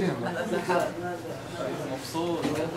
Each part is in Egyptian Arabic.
مبسوط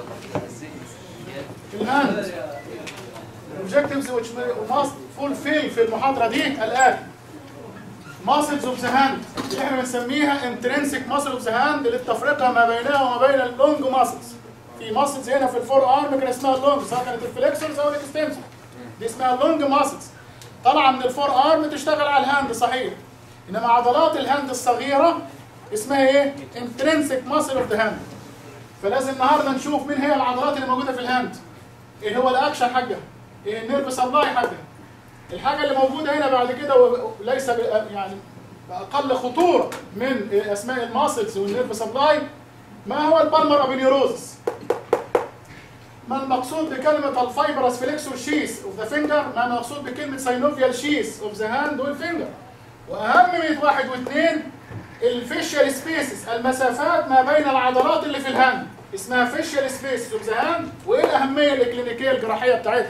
الهاند الاوبجكتيفز which we must fulfill في المحاضرة دي الآتي muscles of the hand اللي احنا بنسميها intrinsic muscle of the hand للتفرقة ما بينها وما بين اللونج muscles في muscles هنا في الفور ارم كان اسمها اللونج سواء كانت الفليكسورز او الاكستنسور دي اسمها اللونج muscles طالعة من الفور ارم تشتغل على الهاند صحيح انما عضلات الهاند الصغيرة اسمها ايه؟ intrinsic muscle of the hand فلازم النهارده نشوف مين هي العضلات اللي موجوده في الهاند ايه هو الاكشن حقها ايه النيرف سبلاي حقها الحاجه اللي موجوده هنا بعد كده و- وليس ب- يعني باقل خطوره من اسماء الماسلز والنيرف سبلاي ما هو البالمر ابينيوروزس ما المقصود بكلمه الفايبرس فليكسور شيس اوف ذا فينجر ما المقصود بكلمه ساينوفيال شيس اوف ذا هاند والفينجر واهم من واحد واثنين الفيشيال سبيسز المسافات ما بين العضلات اللي في الهاند اسمها فيشيال سبيسز اوف ذا هاند وايه الاهميه الاكلينيكيه الجراحيه بتاعتها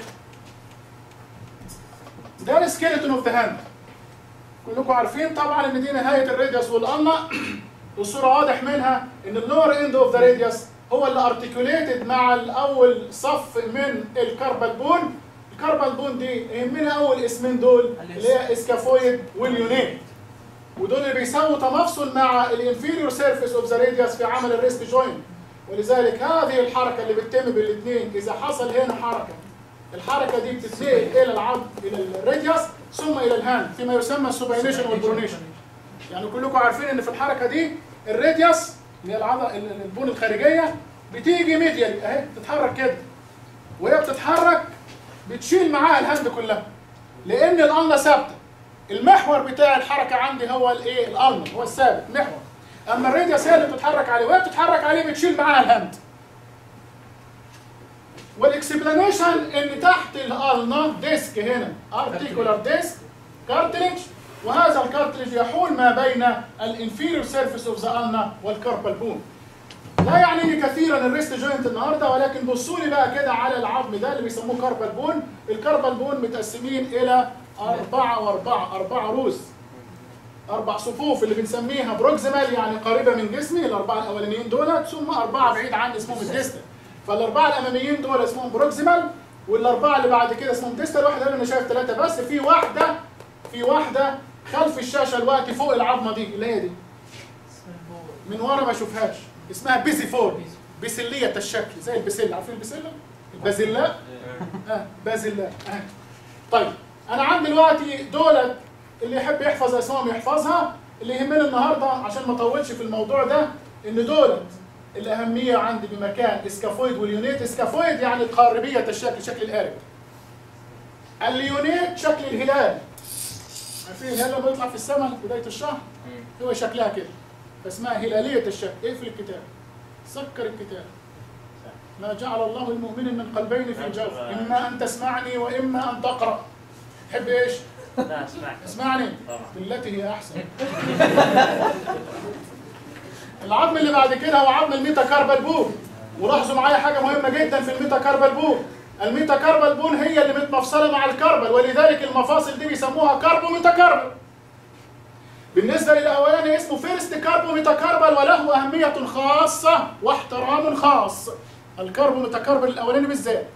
ده السكيلتون اوف ذا هاند كلكم عارفين طبعا ان دي نهايه الراديوس والالنا والصوره واضح منها ان اللور اند اوف ذا راديوس هو اللي ارتكوليتد مع الاول صف من الكاربال بون الكاربال بون دي يهمنا اول اسمين دول اللي هي اسكافويد واليونين ودول اللي بيساووا تمفصل مع الانفيريور سيرفيس اوف ذا راديوس في عمل الريست جوينت ولذلك هذه الحركه اللي بتتم بالاثنين اذا حصل هنا حركه الحركه دي بتتنقل الى العظم الى الراديوس ثم الى الهاند فيما يسمى السوبينيشن والبرونيشن يعني كلكم عارفين ان في الحركه دي الراديوس اللي هي العضله البون الخارجيه بتيجي ميديالي اهي تتحرك كده وهي بتتحرك بتشيل معاها الهاند كلها لان الانله ثابته المحور بتاع الحركه عندي هو الايه الالمر هو الثابت محور اما الراديوس هي اللي بتتحرك عليه وهي بتتحرك عليه بتشيل معاها الهاند والاكسبلانيشن ان تحت الالنا ديسك هنا ارتيكولار ديسك كارتليج وهذا الكارتليج يحول ما بين الانفيريور سيرفيس اوف ذا النا والكاربال بون لا يعنيني كثيرا الريست جوينت النهارده ولكن بصوا لي بقى كده على العظم ده اللي بيسموه كاربال بون الكاربال بون متقسمين الى أربعة وأربعة أربعة روز أربع صفوف اللي بنسميها بروكسيمال يعني قريبة من جسمي الأربعة الأولانيين دول ثم أربعة بعيد عني اسمهم الديستال فالأربعة الأماميين دول اسمهم بروكسيمال والأربعة اللي بعد كده اسمهم ديستال واحدة أنا شايف ثلاثة بس في واحدة في واحدة خلف الشاشة الوقت فوق العظمة دي اللي هي دي من ورا ما اشوفهاش اسمها بيزي فور بسلية الشكل زي البسلة عارفين البسلة؟ البازلاء اه بازلاء اه طيب انا عندي دلوقتي دولت اللي يحب يحفظ اسمائهم يحفظها اللي يهمنا النهارده عشان ما اطولش في الموضوع ده ان دولت الاهميه عندي بمكان اسكافويد واليونيت اسكافويد يعني قاربيه الشكل شكل القارب اليونيت شكل الهلال عارفين الهلال لما يطلع في السماء بدايه الشهر هو شكلها كده فاسمها هلاليه الشكل اقفل الكتاب سكر الكتاب ما جعل الله المؤمن من قلبين في الجوف اما ان تسمعني واما ان تقرا تحب ايش لا اسمعك اسمعني طبعا. بالتي هي احسن العظم اللي بعد كده هو عظم الميتاكاربال بون ولاحظوا معايا حاجه مهمه جدا في الميتاكاربال بون الميتاكاربال بون هي اللي متمفصله مع الكربل ولذلك المفاصل دي بيسموها كاربو ميتاكاربال بالنسبه للاولاني اسمه فيرست كاربو ميتاكاربال وله اهميه خاصه واحترام خاص الكاربو ميتاكاربال الاولاني بالذات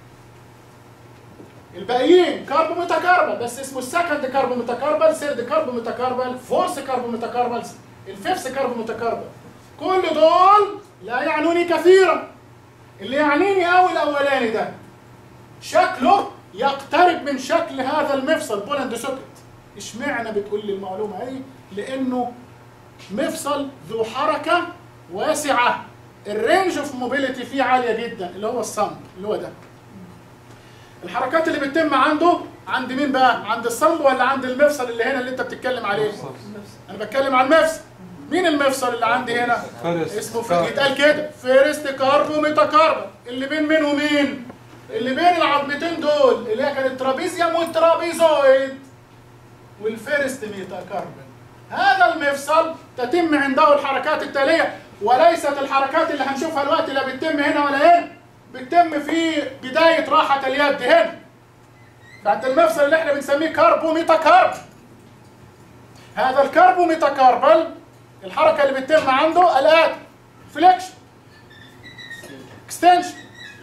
الباقيين كاربو ميتاكاربال بس اسمه السكند كاربو ميتاكاربال سيرد كاربو ميتاكاربال فورث كاربو ميتاكاربال الفيفث كاربو ميتاكاربال كل دول لا يعنوني كثيرا اللي يعنيني قوي الاولاني ده شكله يقترب من شكل هذا المفصل بولند سوكت اشمعنى بتقول لي المعلومه دي لانه مفصل ذو حركه واسعه الرينج اوف موبيليتي فيه عاليه جدا اللي هو الصمت اللي هو ده الحركات اللي بتتم عنده عند مين بقى؟ عند الصمب ولا عند المفصل اللي هنا اللي انت بتتكلم عليه؟ انا بتكلم عن المفصل مين المفصل اللي عندي هنا؟ فارس. اسمه في يتقال كده فيرست كاربو ميتاكاربا اللي بين مين ومين؟ اللي بين العظمتين دول اللي هي كانت ترابيزيوم والترابيزويد والفيرست ميتاكاربا هذا المفصل تتم عنده الحركات التاليه وليست الحركات اللي هنشوفها دلوقتي لا بتتم هنا ولا هنا بتتم في بدايه راحه اليد هنا بعد المفصل اللي احنا بنسميه كاربو ميتاكارب هذا الكاربو ميتاكاربل الحركه اللي بتتم عنده الاتي فليكشن اكستنشن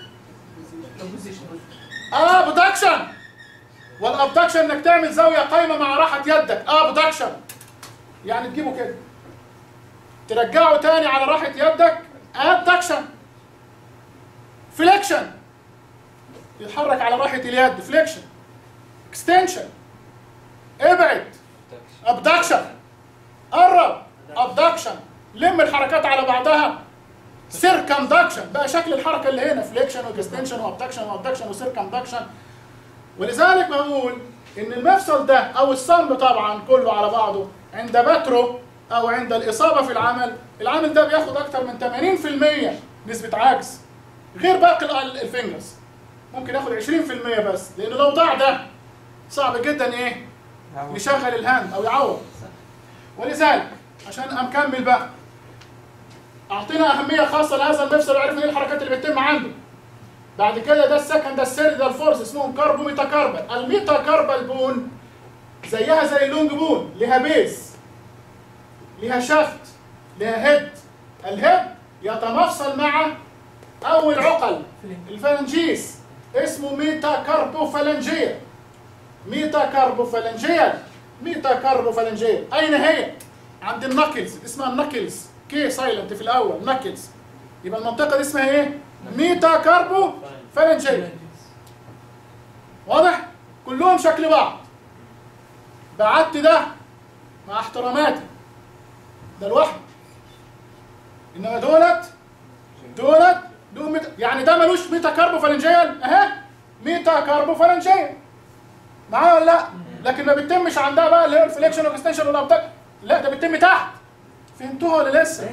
ابدكشن والابدكشن انك تعمل زاويه قايمه مع راحه يدك ابدكشن يعني تجيبه كده ترجعه تاني على راحه يدك ابدكشن فليكشن يتحرك على راحه اليد فليكشن اكستنشن ابعد ابدكشن قرب ابدكشن لم الحركات على بعضها سيركمدكشن بقى شكل الحركه اللي هنا فليكشن واكستنشن وابدكشن وابدكشن وسيركمدكشن ولذلك بقول ان المفصل ده او الصمب طبعا كله على بعضه عند بتره او عند الاصابه في العمل العامل ده بياخد اكتر من 80% نسبه عجز غير باقي ال- الفينجرز ممكن ياخد 20% بس لان لو ضاع ده صعب جدا ايه يشغل الهاند او يعوض ولذلك عشان امكمل بقى اعطينا اهميه خاصه لهذا المفصل وعرفنا ايه الحركات اللي بتتم عنده بعد كده ده السكند ده السيرد ده الفورس اسمهم كاربو ميتاكاربال الميتاكاربال بون زيها زي اللونج بون ليها بيز ليها شافت ليها هيد الهيد يتمفصل مع اول عقل الفالنجيس اسمه ميتاكاربوفالنجيا ميتاكاربوفالنجيا ميتاكاربوفالنجيا اين هي عند النكلز اسمها النكلز كي سايلنت في الاول نكلز يبقى المنطقه دي اسمها ايه ميتاكاربوفالنجيا واضح كلهم شكل بعض بعدت ده مع احتراماتي ده لوحده انما دولت دولت دول ميتا يعني ده ملوش ميتا كاربوفالنجيال اهي ميتا كاربوفالنجيال معايا ولا لا؟ لكن ما بيتمش عندها بقى اللي هي الفليكشن والاكستنشن والابدكشن لا ده بيتم تحت فهمتوها ولا لسه؟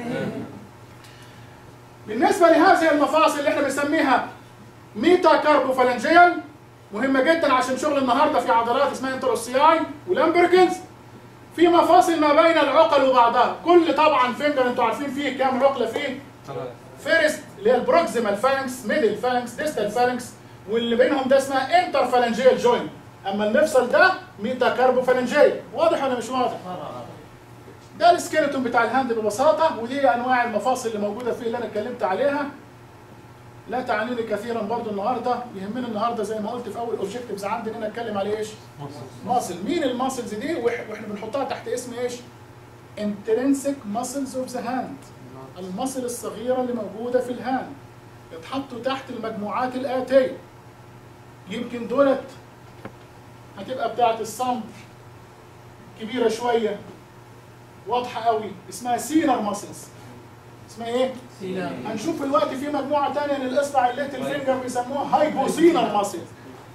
بالنسبه لهذه المفاصل اللي احنا بنسميها ميتا كاربوفالنجيال مهمه جدا عشان شغل النهارده في عضلات اسمها انتروسياي ولامبرجنز في مفاصل ما بين العقل وبعضها كل طبعا فينجر انتوا عارفين فيه كام عقله فيه فيرست اللي هي البروكسيمال فالنكس ميدل فالنكس ديستال فالنكس واللي بينهم ده اسمها انتر فالنجيال جوينت اما المفصل ده ميتا كاربوفالنجيال واضح ولا مش واضح؟ ده السكيلتون بتاع الهاند ببساطه ودي انواع المفاصل اللي موجوده فيه اللي انا اتكلمت عليها لا تعنيني كثيرا برضو النهارده يهمني النهارده زي ما قلت في اول اوبجكتيفز عندي ان انا اتكلم عليه ايش؟ ماسل مين الماسلز دي وإح- واحنا بنحطها تحت اسم ايش؟ intrinsic muscles of the hand المصل الصغيرة اللي موجودة في الهاند يتحطوا تحت المجموعات الآتية يمكن دولت هتبقى بتاعة الصمت كبيرة شوية واضحة قوي اسمها سينر ماسلز اسمها ايه؟ هنشوف دلوقتي في مجموعة تانية للإصبع الليتل فينجر بيسموها هايبوسينر ماسلز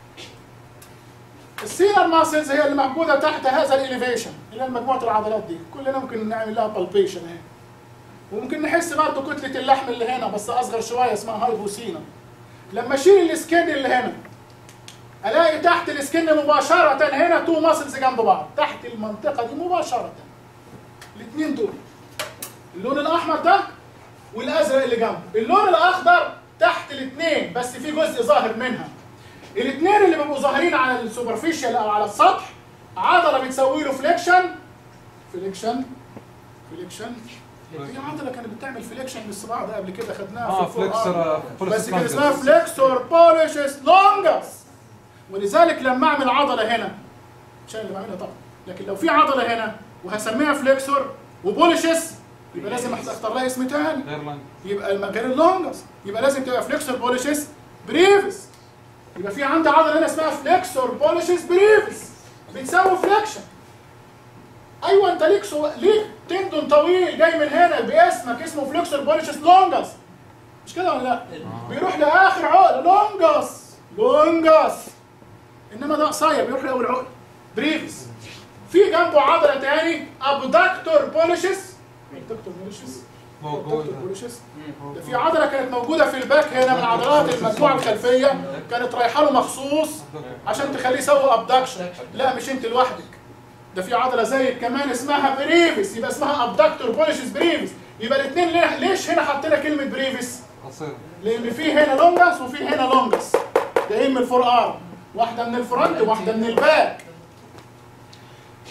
السينر ماسلز هي اللي موجودة تحت هذا الإليفيشن اللي هي مجموعة العضلات دي كلنا ممكن نعمل لها بالبيشن اهي وممكن نحس برضه كتلة اللحم اللي هنا بس أصغر شوية اسمها هايبوسينا لما أشيل السكن اللي هنا ألاقي تحت السكن مباشرة هنا تو ماسلز جنب بعض تحت المنطقة دي مباشرة الاثنين دول اللون الأحمر ده والأزرق اللي جنبه اللون الأخضر تحت الاثنين بس في جزء ظاهر منها الاثنين اللي بيبقوا ظاهرين على السوبرفيشال أو على السطح عضلة بتسوي له فليكشن فليكشن فليكشن في عضله كانت بتعمل فليكشن للصباع ده قبل كده خدناها اه في الفور فليكسر آرم. بس كان اسمها فليكسور بوليشس لونجس ولذلك لما اعمل عضله هنا مش انا اللي بعملها طبعا لكن لو في عضله هنا وهسميها فليكسور وبوليشس يبقى لازم اختار لها اسم تاني غير لانج يبقى المكان اللونجس يبقى لازم تبقى فليكسور بوليشس بريفس يبقى في عندي عضله هنا اسمها فليكسور بوليشس بريفس بتساوي فليكشن ايوه انت ليك سو... ليك تندون طويل جاي من هنا باسمك اسمه فليكسور بوليشس لونجس مش كده ولا لا؟ بيروح لاخر عقله لونجس لونجس انما ده قصير بيروح لاول عقله بريفس في جنبه عضله تاني ابدكتور بوليشس ابدكتور بوليشس ابدكتور موجود بوليشس ده في عضله كانت موجوده في الباك هنا من عضلات المجموعه الخلفيه كانت رايحه له مخصوص عشان تخليه يسوي ابدكشن لا مش انت لوحدك ده في عضله زي كمان اسمها بريفس يبقى اسمها ابدكتور بوليشس بريفس يبقى الاثنين ليه ليش هنا حطينا كلمه بريفس قصير لان في هنا لونجس وفي هنا لونجس جايين من الفور ارم واحده من الفرونت وواحده من الباك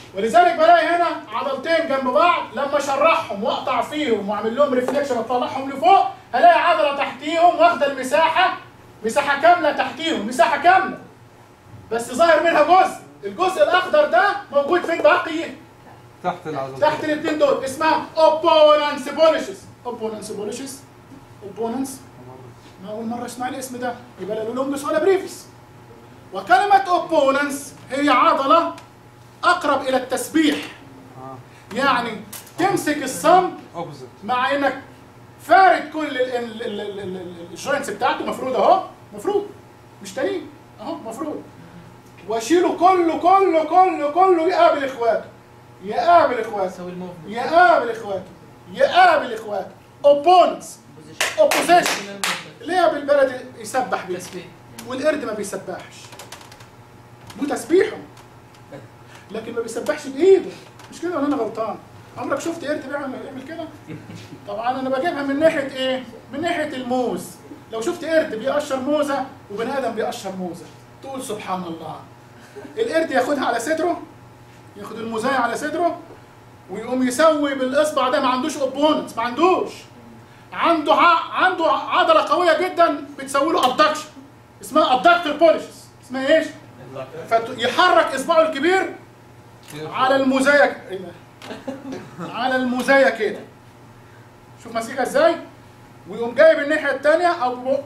ولذلك بلاقي هنا عضلتين جنب بعض لما اشرحهم واقطع فيهم واعمل لهم ريفليكشن واطلعهم لفوق هلاقي عضله تحتيهم واخده المساحه مساحه كامله تحتيهم مساحه كامله بس ظاهر منها جزء الجزء الاخضر ده موجود فين بقي تحت العضلة تحت الاثنين دول اسمها اوبوننس بوليشز اوبوننس بوليشز اوبوننس ما اول مره اسمع الاسم ده يبقى لا لونجس ولا بريفس وكلمه اوبوننس هي عضله اقرب الى التسبيح اه يعني تمسك الصم اوبوزيت مع انك فارد كل الجوينتس بتاعته مفروض اهو مفروض مش تاني اهو مفروض واشيله كله كله كله كله يقابل اخواته يقابل اخواته سوي الموفمنت يقابل اخواته يقابل اخواته اوبوننتس اوبوزيشن اللي هي بالبلد يسبح بيه تسبيح والقرد ما بيسبحش مو تسبيحه لكن ما بيسبحش بايده مش كده ولا انا غلطان عمرك شفت قرد بيعمل يعمل كده طبعا انا بجيبها من ناحيه ايه من ناحيه الموز لو شفت قرد بيقشر موزه وبني ادم بيقشر موزه تقول سبحان الله القرد ياخدها على صدره ياخد الموزايه على صدره ويقوم يسوي بالاصبع ده ما عندوش اوبوننت ما عندوش عنده ع... عنده عضله قويه جدا بتسوي له ابدكشن اسمها ابدكتور بوليشز اسمها ايش؟ فيحرك اصبعه الكبير على المزايا إيه ده؟ على المزايا كده شوف ماسكها ازاي ويقوم جايب الناحيه الثانيه او بق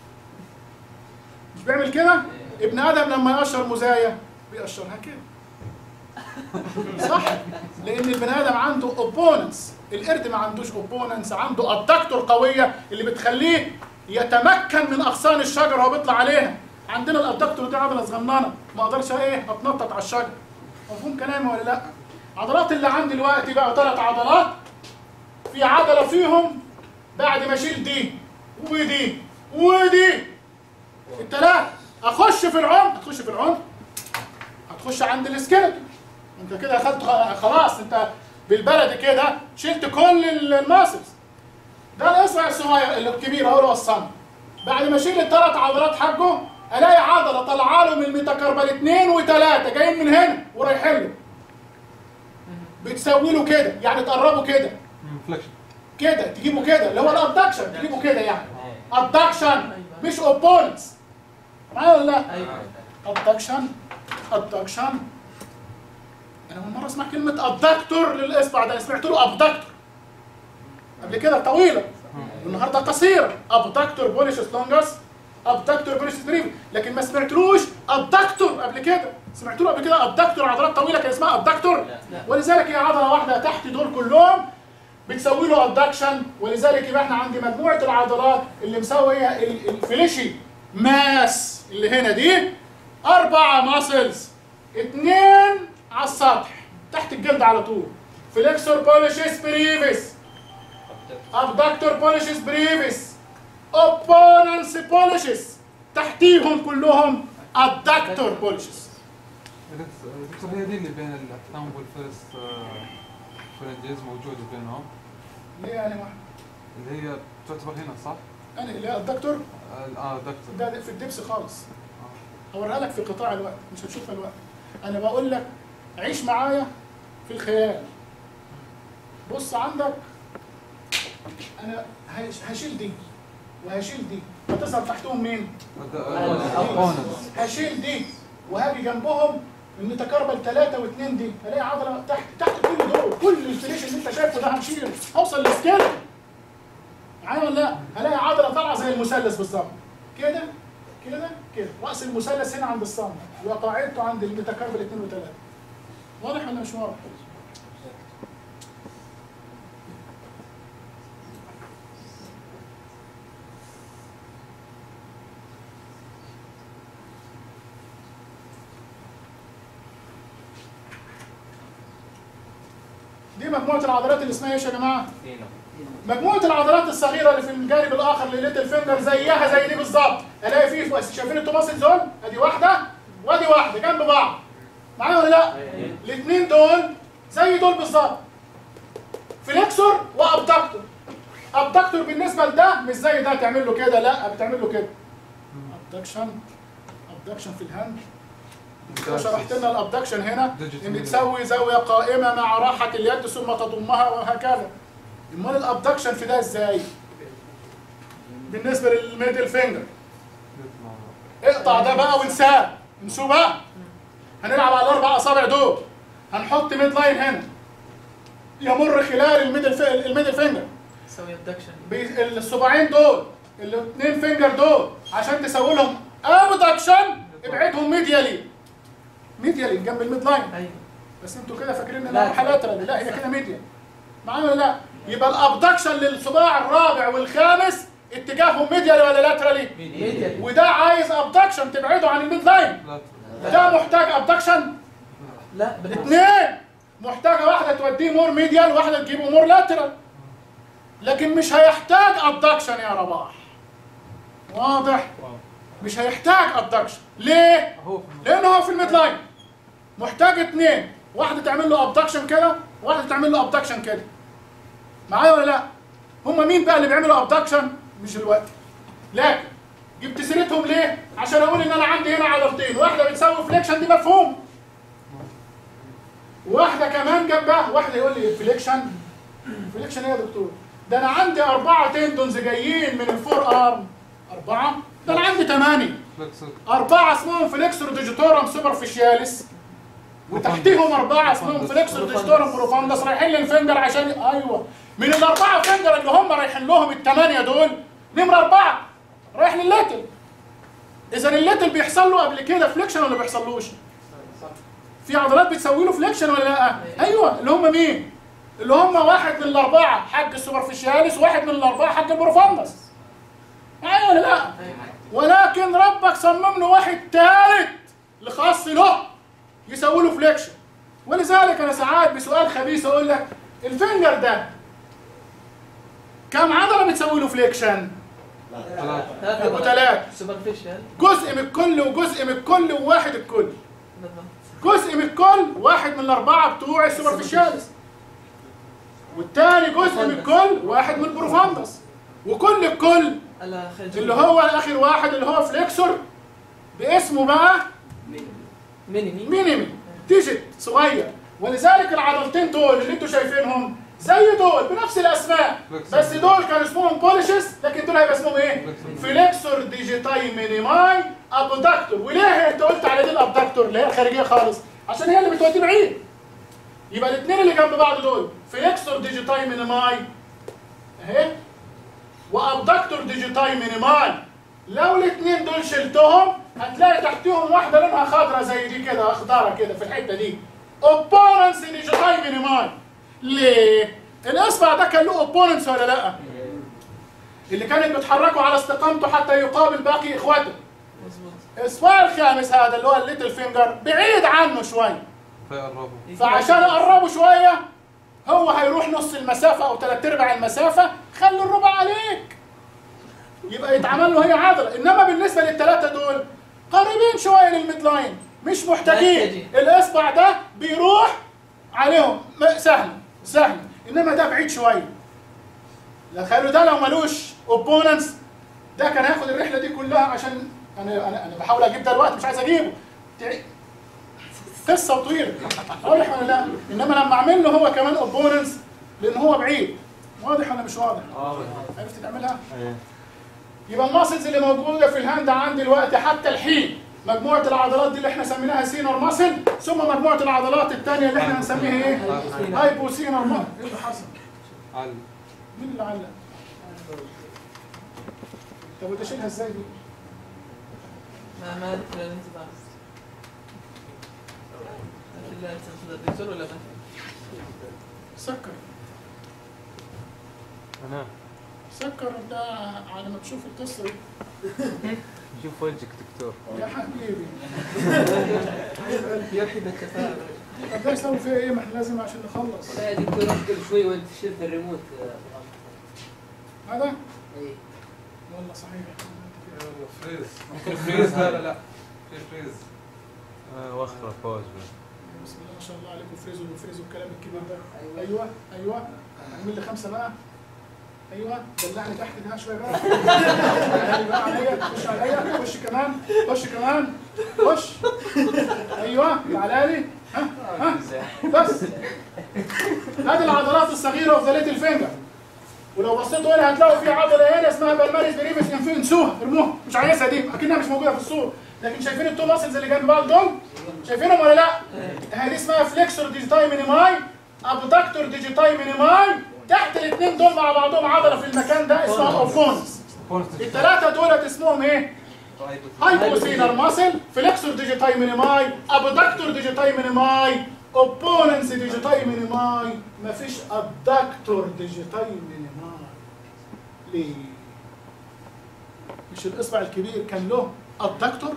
مش بيعمل كده ابن ادم لما يقشر مزايا بيقشرها كده صح لان البني ادم عنده اوبوننتس القرد ما عندوش اوبوننتس عنده ادكتور قويه اللي بتخليه يتمكن من اغصان الشجره وهو بيطلع عليها عندنا الادكتور دي عضله صغننه ما اقدرش ايه اتنطط على الشجره مفهوم كلامي ولا لا عضلات اللي عندي دلوقتي بقى ثلاث عضلات في عضله فيهم بعد ما اشيل دي ودي ودي الثلاث اخش في العمق تخش في العمق هتخش عند السكيلتون انت كده اخدت خ- خلاص انت بالبلدي كده شلت كل الماسلز ده الاصبع الصغير اللي الكبير اهو اللي هو الصم بعد ما اشيل الثلاث عضلات حقه الاقي عضله طالعه له من الميتاكاربال اثنين وثلاثه جايين من هنا ورايحين له بتسوي له كده يعني تقربه كده فليكشن كده تجيبه كده اللي هو الابدكشن تجيبه كده يعني ابدكشن مش اوبوننتس معايا ولا لا؟ ايوه ابدكشن ابدكشن انا اول مره اسمع كلمه ابدكتور للاصبع ده أنا سمعت له ابدكتور قبل كده طويله والنهارده قصيره ابدكتور بوليشس لونجس ابدكتور بوليشس بريف لكن ما سمعتلوش ابدكتور قبل كده سمعت له قبل كده ابدكتور عضلات طويله كان اسمها ابدكتور لا. ولذلك هي عضله واحده تحت دول كلهم بتسوي له ابدكشن ولذلك يبقى احنا عندي مجموعه العضلات اللي مسويه ال- الفليشي ماس اللي هنا دي اربع ماسلز اتنين على السطح تحت الجلد على طول فليكسور بوليشيس بريفيس ابدكتور بوليشيس بريفيس اوبوننس بوليشيس تحتيهم كلهم ادكتور بوليشيس دكتور هي دي اللي بين الثامب والفيرست فرنجيز موجودة بينهم ليه يعني واحد اللي هي تعتبر هنا صح؟ انا اللي هي الدكتور اه آه، دكتور ده في الدبس خالص آه. هوريها لك في قطاع الوقت مش هتشوفها الوقت انا بقول لك عيش معايا في الخيال بص عندك انا هش- هشيل دي وهشيل دي هتظهر تحتهم مين؟ opponents هشيل دي وهاجي جنبهم الميتاكاربال ثلاثة واثنين دي الاقي عضلة تحت تحت كل دول كل الفليش اللي انت شايفه ده همشيله هوصل للسكيل معايا ولا لا؟ هلاقي عضلة طالعة زي المثلث بالظبط كده كده كده رأس المثلث هنا عند الصم وقاعدته عند الميتاكاربال اثنين وثلاثة واضح ولا مش واضح؟ دي مجموعة العضلات اللي اسمها ايش يا جماعة؟ مجموعة العضلات الصغيرة اللي في الجانب الآخر لليتل فينجر زيها زي دي بالظبط، ألاقي فيه شايفين التوماسل زون؟ أدي واحدة وأدي واحدة جنب بعض. معايا ولا لا؟ الاثنين دول زي دول بالظبط. فليكسور وأبدكتور. أبدكتور بالنسبة لده مش زي ده تعمل له كده، لا بتعمل له كده. أبدكشن أبدكشن في الهاند لو شرحت لنا الابدكشن هنا Digital ان minimum. تسوي زاويه قائمه مع راحه اليد ثم تضمها وهكذا امال الابدكشن في ده ازاي بالنسبه للميدل فينجر اقطع ده بقى وانساه انسوه بقى هنلعب على الاربع اصابع دول هنحط ميد لاين هنا يمر خلال الميدل في... الميدل فينجر سوي ابدكشن بي- الصباعين دول الاثنين فينجر دول عشان تسوي لهم ابدكشن ابعدهم ميديالي ميديالي جنب الميد لاين ايوه بس انتوا كده فاكرين لا. انها حالاترال لا هي كده ميديا معايا ولا لا يبقى الابدكشن للصباع الرابع والخامس اتجاههم ميديالي ولا لاترالي ميديا وده عايز ابدكشن تبعده عن الميد لاين ده محتاج ابدكشن لا بالعكس اثنين محتاجه واحده توديه مور ميديال واحده تجيبه مور لاترال لكن مش هيحتاج ابدكشن يا رباح واضح مش هيحتاج ابدكشن ليه هو في لانه هو في الميد لاين محتاج اثنين واحده تعمل له ابدكشن كده واحده تعمل له ابدكشن كده معايا ولا لا هم مين بقى اللي بيعملوا ابدكشن مش الوقت لكن جبت سيرتهم ليه عشان اقول ان انا عندي هنا عضلتين واحده بتسوي فليكشن دي مفهوم واحده كمان جنبها واحده يقول لي فليكشن فليكشن ايه يا دكتور ده انا عندي اربعه تندونز جايين من الفور ارم اربعه ده انا عندي ثمانيه فلكسر أربعة اسمهم فليكسور ديجيتورم سوبرفيشياليس وتحتيهم أربعة اسمهم فليكسور ديجيتورم بروفاندس رايحين للفنجر عشان أيوه من الأربعة فنجر اللي هم رايحين لهم الثمانية دول نمرة أربعة رايح للليتل إذا الليتل بيحصل له قبل كده فليكشن ولا بيحصلوش؟ في عضلات بتسوي له فليكشن ولا لا؟ أيوه اللي هم مين؟ اللي هم واحد من الأربعة حق السوبرفيشياليس واحد من الأربعة حق البروفاندس أيوه ولا لا؟ ولكن ربك صمم له واحد ثالث لخاص له يسوي له فليكشن ولذلك انا ساعات بسؤال خبيث اقول لك الفنجر ده كم عضله بتسوي له فليكشن؟ ثلاثة ابو ثلاث سوبرفيشال جزء من الكل وجزء من الكل وواحد الكل جزء من الكل واحد من الاربعه بتوع السوبرفيشالز والتاني جزء من الكل واحد من البروفاندس وكل الكل على خلج اللي هو اخر واحد اللي هو فليكسور باسمه بقى مينيمي مينيمي ديجيت صغير ولذلك العضلتين دول اللي انتوا شايفينهم زي دول بنفس الاسماء بس دول كان اسمهم بوليشز لكن دول هيبقى اسمهم ايه؟ فليكسور ديجيتاي مينيماي ابدكتور وليه انت قلت على دي الابدكتور اللي هي الخارجيه خالص؟ عشان هي اللي بتوديه بعيد يبقى الاثنين اللي جنب بعض دول فليكسور ديجيتاي مينيماي اهي وابدكتور ديجيتاي مينيماي لو الاثنين دول شلتهم هتلاقي تحتهم واحده لونها خضراء زي دي كده اخضره كده في الحته دي اوبوننس ديجيتاي مينيماي ليه؟ الاصبع ده كان له اوبوننس ولا لا؟ اللي كانت بتحركه على استقامته حتى يقابل باقي اخواته مظبوط الاصبع الخامس هذا اللي هو الليتل فينجر بعيد عنه شويه فيقربوا فعشان اقربه شويه هو هيروح نص المسافه او ثلاث ارباع المسافه خلي الربع عليك يبقى يتعمل له هي عضله انما بالنسبه للثلاثه دول قريبين شويه للميد لاين مش محتاجين محتاجين. الاصبع ده بيروح عليهم م- سهل سهل انما ده بعيد شويه تخيلوا ده لو ملوش اوبوننس ده كان هياخد الرحله دي كلها عشان انا انا انا بحاول اجيب ده الوقت مش عايز اجيبه تع- قصه طويله واضح ولا لا؟ انما لما اعمل له هو كمان اوبوننس لان هو بعيد واضح ولا مش واضح؟ عرفت تعملها؟ يبقى الماسلز اللي موجوده في الهاند عندي دلوقتي حتى الحين مجموعه العضلات دي اللي احنا سميناها سينر ماسل ثم مجموعه العضلات الثانيه اللي احنا هنسميها ايه؟ هايبو سينر ماسل ايه اللي حصل؟ على مين اللي علق؟ طب وده شيلها ازاي دي؟ ما ما ادري لا انت تعرف لكن لا انت تقدر الدكتور ولا ما سكر انا سكر ده على ما تشوف القصه دي شوف وجهك دكتور يا حبيبي يرحب الكفاءة طب ده يسوي فيها ايه؟ ما احنا لازم عشان نخلص لا يا دكتور افضل شوي وانت تشد الريموت هذا؟ ايه والله صحيح فريز ممكن فريز لا لا لا في فريز وخرة فوز بسم الله ما شاء الله عليكم فريزوا وفريزوا الكلام الكبير ده ايوه ايوه اعمل لي خمسه بقى ايوه دلعني تحت ده شويه بقى تعالى بقى عليا خش عليا خش كمان خش كمان خش ايوه تعالى لي ها ها بس هذه العضلات الصغيره اوف ذا ليتل فينجر ولو بصيتوا هنا هتلاقوا في عضله هنا اسمها بالماريس بريمس انفين انسوها ارموها مش عايزها دي اكنها مش موجوده في الصوره لكن شايفين التو ماسلز اللي جنب بعض دول شايفينهم ولا لا؟ هذه اسمها فليكسور ديجيتاي مينيماي ابدكتور ديجيتاي مينيماي تحت الاثنين دول مع بعضهم عضله في المكان ده اسمها اوبونس بونس الثلاثه دولت اسمهم ايه؟ هايبوسينر ماسل فليكسور ديجيتاي مينيماي ابدكتور ديجيتاي مينيماي اوبوننس ديجيتاي مينيماي مفيش ابدكتور ديجيتاي مينيماي ليه؟ مش الاصبع الكبير كان له ابدكتور؟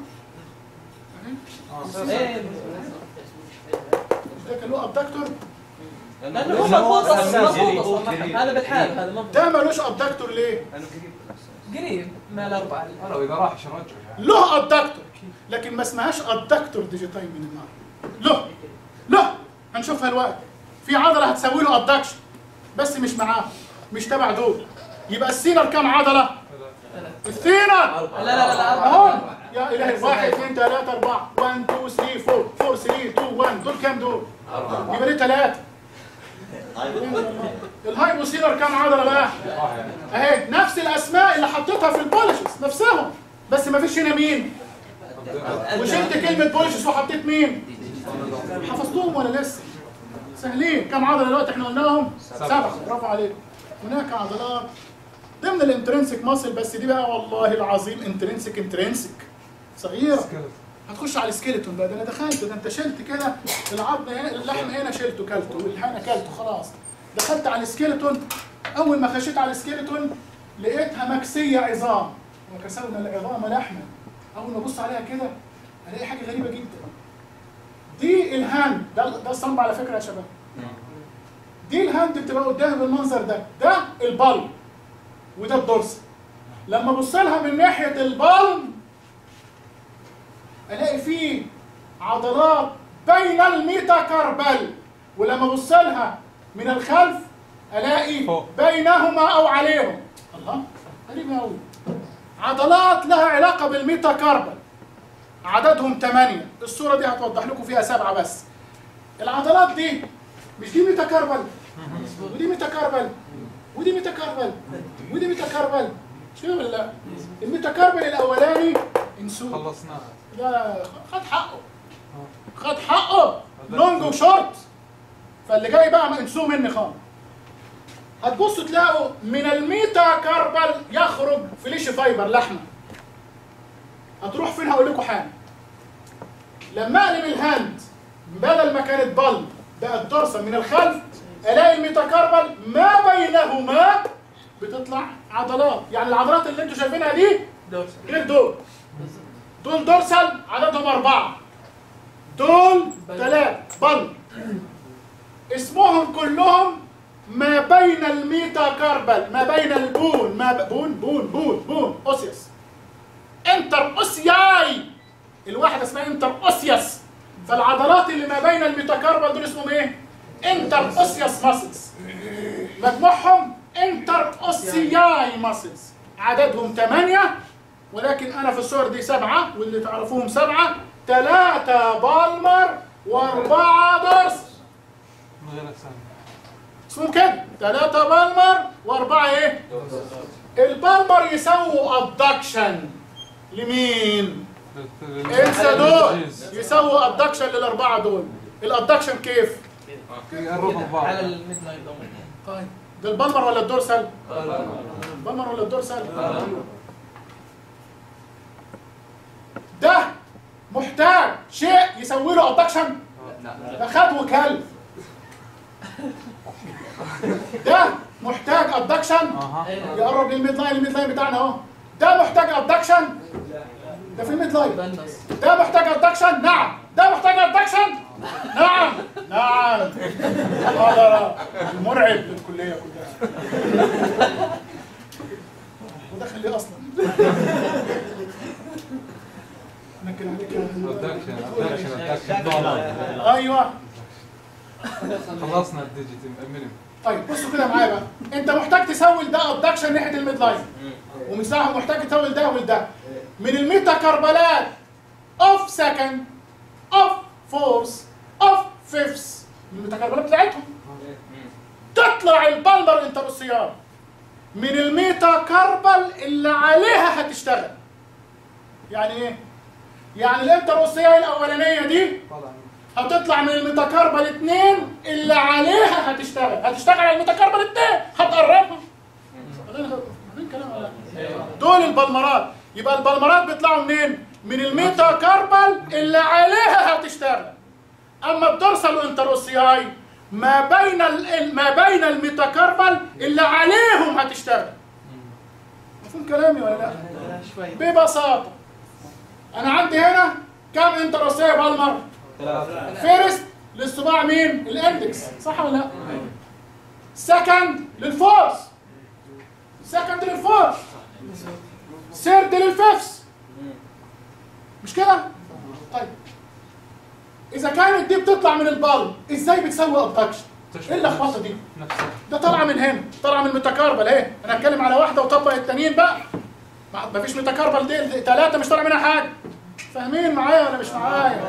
ايه مش ده كان له ابدكتور؟ لانه هو مربوط اصلا مربوط اصلا هذا بالحال هذا مربوط ده ملوش ابدكتور ليه؟ قريب من الاربعه لو اذا راح ايش رجع يعني له ابدكتور لكن ما اسمهاش ابدكتور ديجيتاي من النار له له هنشوفها الوقت في عضله هتسوي له ابدكشن بس مش معاه مش تبع دول يبقى السينر كام عضله؟ السينر لا لا لا لا اهو أربعة. يا الهي واحد اثنين ثلاثة أربعة 1 2 3 4 4 3 2 1 دول كام دول؟ يبقى ليه ثلاثة الهايبوسيلر كام عضلة بقى؟ راح يعني اهي نفس الأسماء اللي حطيتها في البوليشز نفسهم بس ما فيش هنا مين؟ وشلت كلمة بوليشز وحطيت مين؟ حفظتوهم ولا لسه؟ سهلين كم عضلة دلوقتي احنا قلناهم؟ سبعة برافو عليكم هناك عضلات ضمن الانترنسك ماسل بس دي بقى والله العظيم انترنسك انترنسك صغيرة سكيلت هتخش على السكيلتون بقى ده انا دخلت ده انت شلت كده العظم هنا اللحم هنا شلته كلته والهنا كلته خلاص دخلت على السكيلتون اول ما خشيت على السكيلتون لقيتها مكسيه عظام وكسونا العظام لحما اول ما ابص عليها كده الاقي حاجه غريبه جدا دي الهاند ده ده الصنب على فكره يا شباب دي الهاند بتبقى قدامي بالمنظر ده ده البالم وده الدورس لما ابص لها من ناحيه البالم الاقي فيه عضلات بين الميتاكاربل ولما ابص لها من الخلف الاقي فوق. بينهما او عليهم الله غريب قوي عضلات لها علاقه بالميتاكاربل عددهم ثمانية الصورة دي هتوضح لكم فيها سبعة بس العضلات دي مش دي ميتاكاربل ودي ميتاكاربل ودي ميتاكاربل ودي ميتاكاربل شو ولا لا الميتاكاربل الاولاني انسوه خلصناها لا خد حقه خد حقه لونج وشورت فاللي جاي بقى ما انسوه مني خالص هتبصوا تلاقوا من الميتا كاربل يخرج فليش فايبر لحمه هتروح فين هقول لكم حاجه لما اقلب الهاند بدل ما كانت بلب بقت ضرسه من الخلف الاقي الميتاكاربل ما بينهما بتطلع عضلات يعني العضلات اللي انتوا شايفينها دي دور غير دول دول دورسال عددهم أربعة دول ثلاثة بل اسمهم كلهم ما بين الميتاكاربل ما بين البون ما ب... بون بون بون بون اوسيوس انتر اوسياي الواحدة اسمها انتر اوسيوس فالعضلات اللي ما بين الميتاكاربل دول اسمهم ايه؟ انتر اوسيوس ماسلز مجموعهم انتر اوسياي ماسلز عددهم ثمانية ولكن انا في الصور دي سبعة واللي تعرفوهم سبعة ثلاثة بالمر واربعة درس من غير اسامي اسمهم كده ثلاثة بالمر واربعة ايه؟ البالمر يسووا ابدكشن لمين؟ انسى دول يسووا ابدكشن للاربعة دول الابدكشن كيف؟ يقربوا من بعض على الميد نايت طيب ده البالمر ولا الدورسال؟ البالمر ولا الدورسال؟ ده محتاج شيء يسوي له ابدكشن ده خد وكلب ده محتاج ابدكشن اها يقرب للميد لاين الميد لاين بتاعنا اهو ده محتاج ابدكشن ده في الميد لاين بنس ده محتاج ابدكشن نعم ده محتاج ابدكشن نعم نعم هذا مرعب للكليه كلها ودخل لي اصلا لكن عليك يا- ابدكشن ابدكشن ابدكشن ايوه خلصنا الديجيت مينيم طيب بصوا كده معايا بقى انت محتاج تسوي ده ابدكشن ناحيه الميد لاين ومساحه محتاج تسوي ده وده من الميتا كربلات اوف سكند اوف فورس اوف فيفث من الميتاكربلات بتاعتهم تطلع البلبر انتروسيار من الميتا كربل اللي عليها هتشتغل يعني ايه؟ يعني الانتروسيار الاولانيه دي طالع هتطلع من الميتاكربل 2 اللي عليها هتشتغل هتشتغل على الميتاكربل 2 هتقربها بعدين كلام ولا لا؟ دول البلمرات يبقى البلمرات بيطلعوا منين من الميتاكربل اللي عليها هتشتغل اما الدورسال انتروسياي ما بين ال- ما بين الميتاكربل اللي عليهم هتشتغل مفهوم كلامي ولا لا شوي ببساطه انا عندي هنا كم انتروسياي بالمر فيرست للصباع مين؟ الاندكس صح ولا لا؟ سكند للفورس سكند للفورس سيرد للفيفس مش كده؟ طيب اذا كانت دي بتطلع من البال ازاي بتسوي ابدكشن؟ ايه اللخبطه دي؟ نفسه ده طالعه من هنا طالعه من الميتاكاربل اهي انا هتكلم على واحده وطبق التانيين بقى ما ما فيش ميتاكاربل دي ثلاثه مش طالع منها حاجه فاهمين معايا ولا مش معايا؟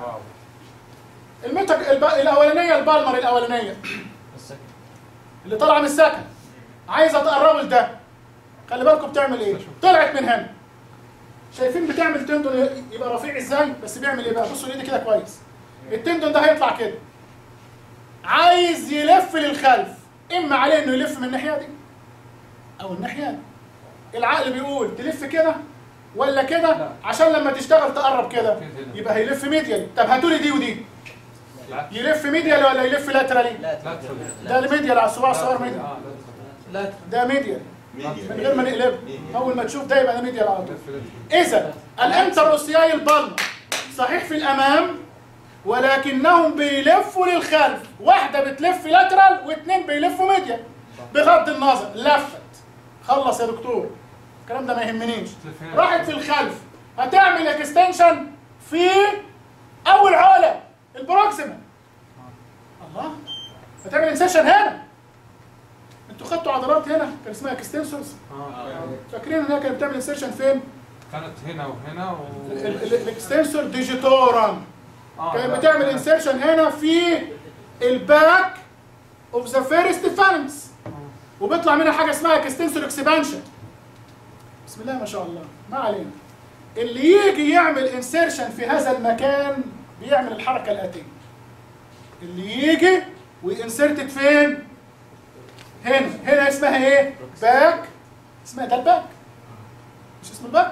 الميتا الب... الاولانيه البالمر الاولانيه اللي طالعه من السكن عايزه تقربوا لده خلي بالكم بتعمل ايه طلعت من هنا شايفين بتعمل تندون يبقى رفيع ازاي بس بيعمل ايه بقى بصوا ايدي كده كويس التندون ده هيطلع كده عايز يلف للخلف اما عليه انه يلف من الناحيه دي او الناحيه دي العقل بيقول تلف كده ولا كده لا. عشان لما تشتغل تقرب كده كده. يبقى هيلف ميديالي طب هاتوا لي دي ودي العكس يلف ميديالي ولا يلف لاترالي لا تفهم ده الميديال على الصباع الصغير ميديال اه لا لا ده ميديال من غير ما نقلبه اول ما تشوف ده يبقى ده ميديال على طول تفهم اذا الانتر اوسياي البلم صحيح في الامام ولكنهم بيلفوا للخلف واحده بتلف لاترال واثنين بيلفوا ميديال بغض النظر لفت خلص يا دكتور الكلام ده ما يهمنيش راحت في الخلف هتعمل اكستنشن في اول عقله البروكسيمال الله هتعمل انسيشن هنا انتوا خدتوا عضلات هنا كان اسمها اكستنسورز اه فاكرين انها كانت بتعمل انسيشن فين؟ كانت هنا وهنا و الاكستنسور ديجيتورم آه، كانت لا. بتعمل انسيرشن هنا في الباك اوف ذا فيرست فالنس وبيطلع منها حاجه اسمها اكستنسور اكسبانشن بسم الله ما شاء الله ما علينا اللي يجي يعمل انسيرشن في هذا المكان بيعمل الحركه الاتيه اللي يجي وينسرتد فين هنا هنا اسمها ايه باك اسمها ده الباك مش اسمه الباك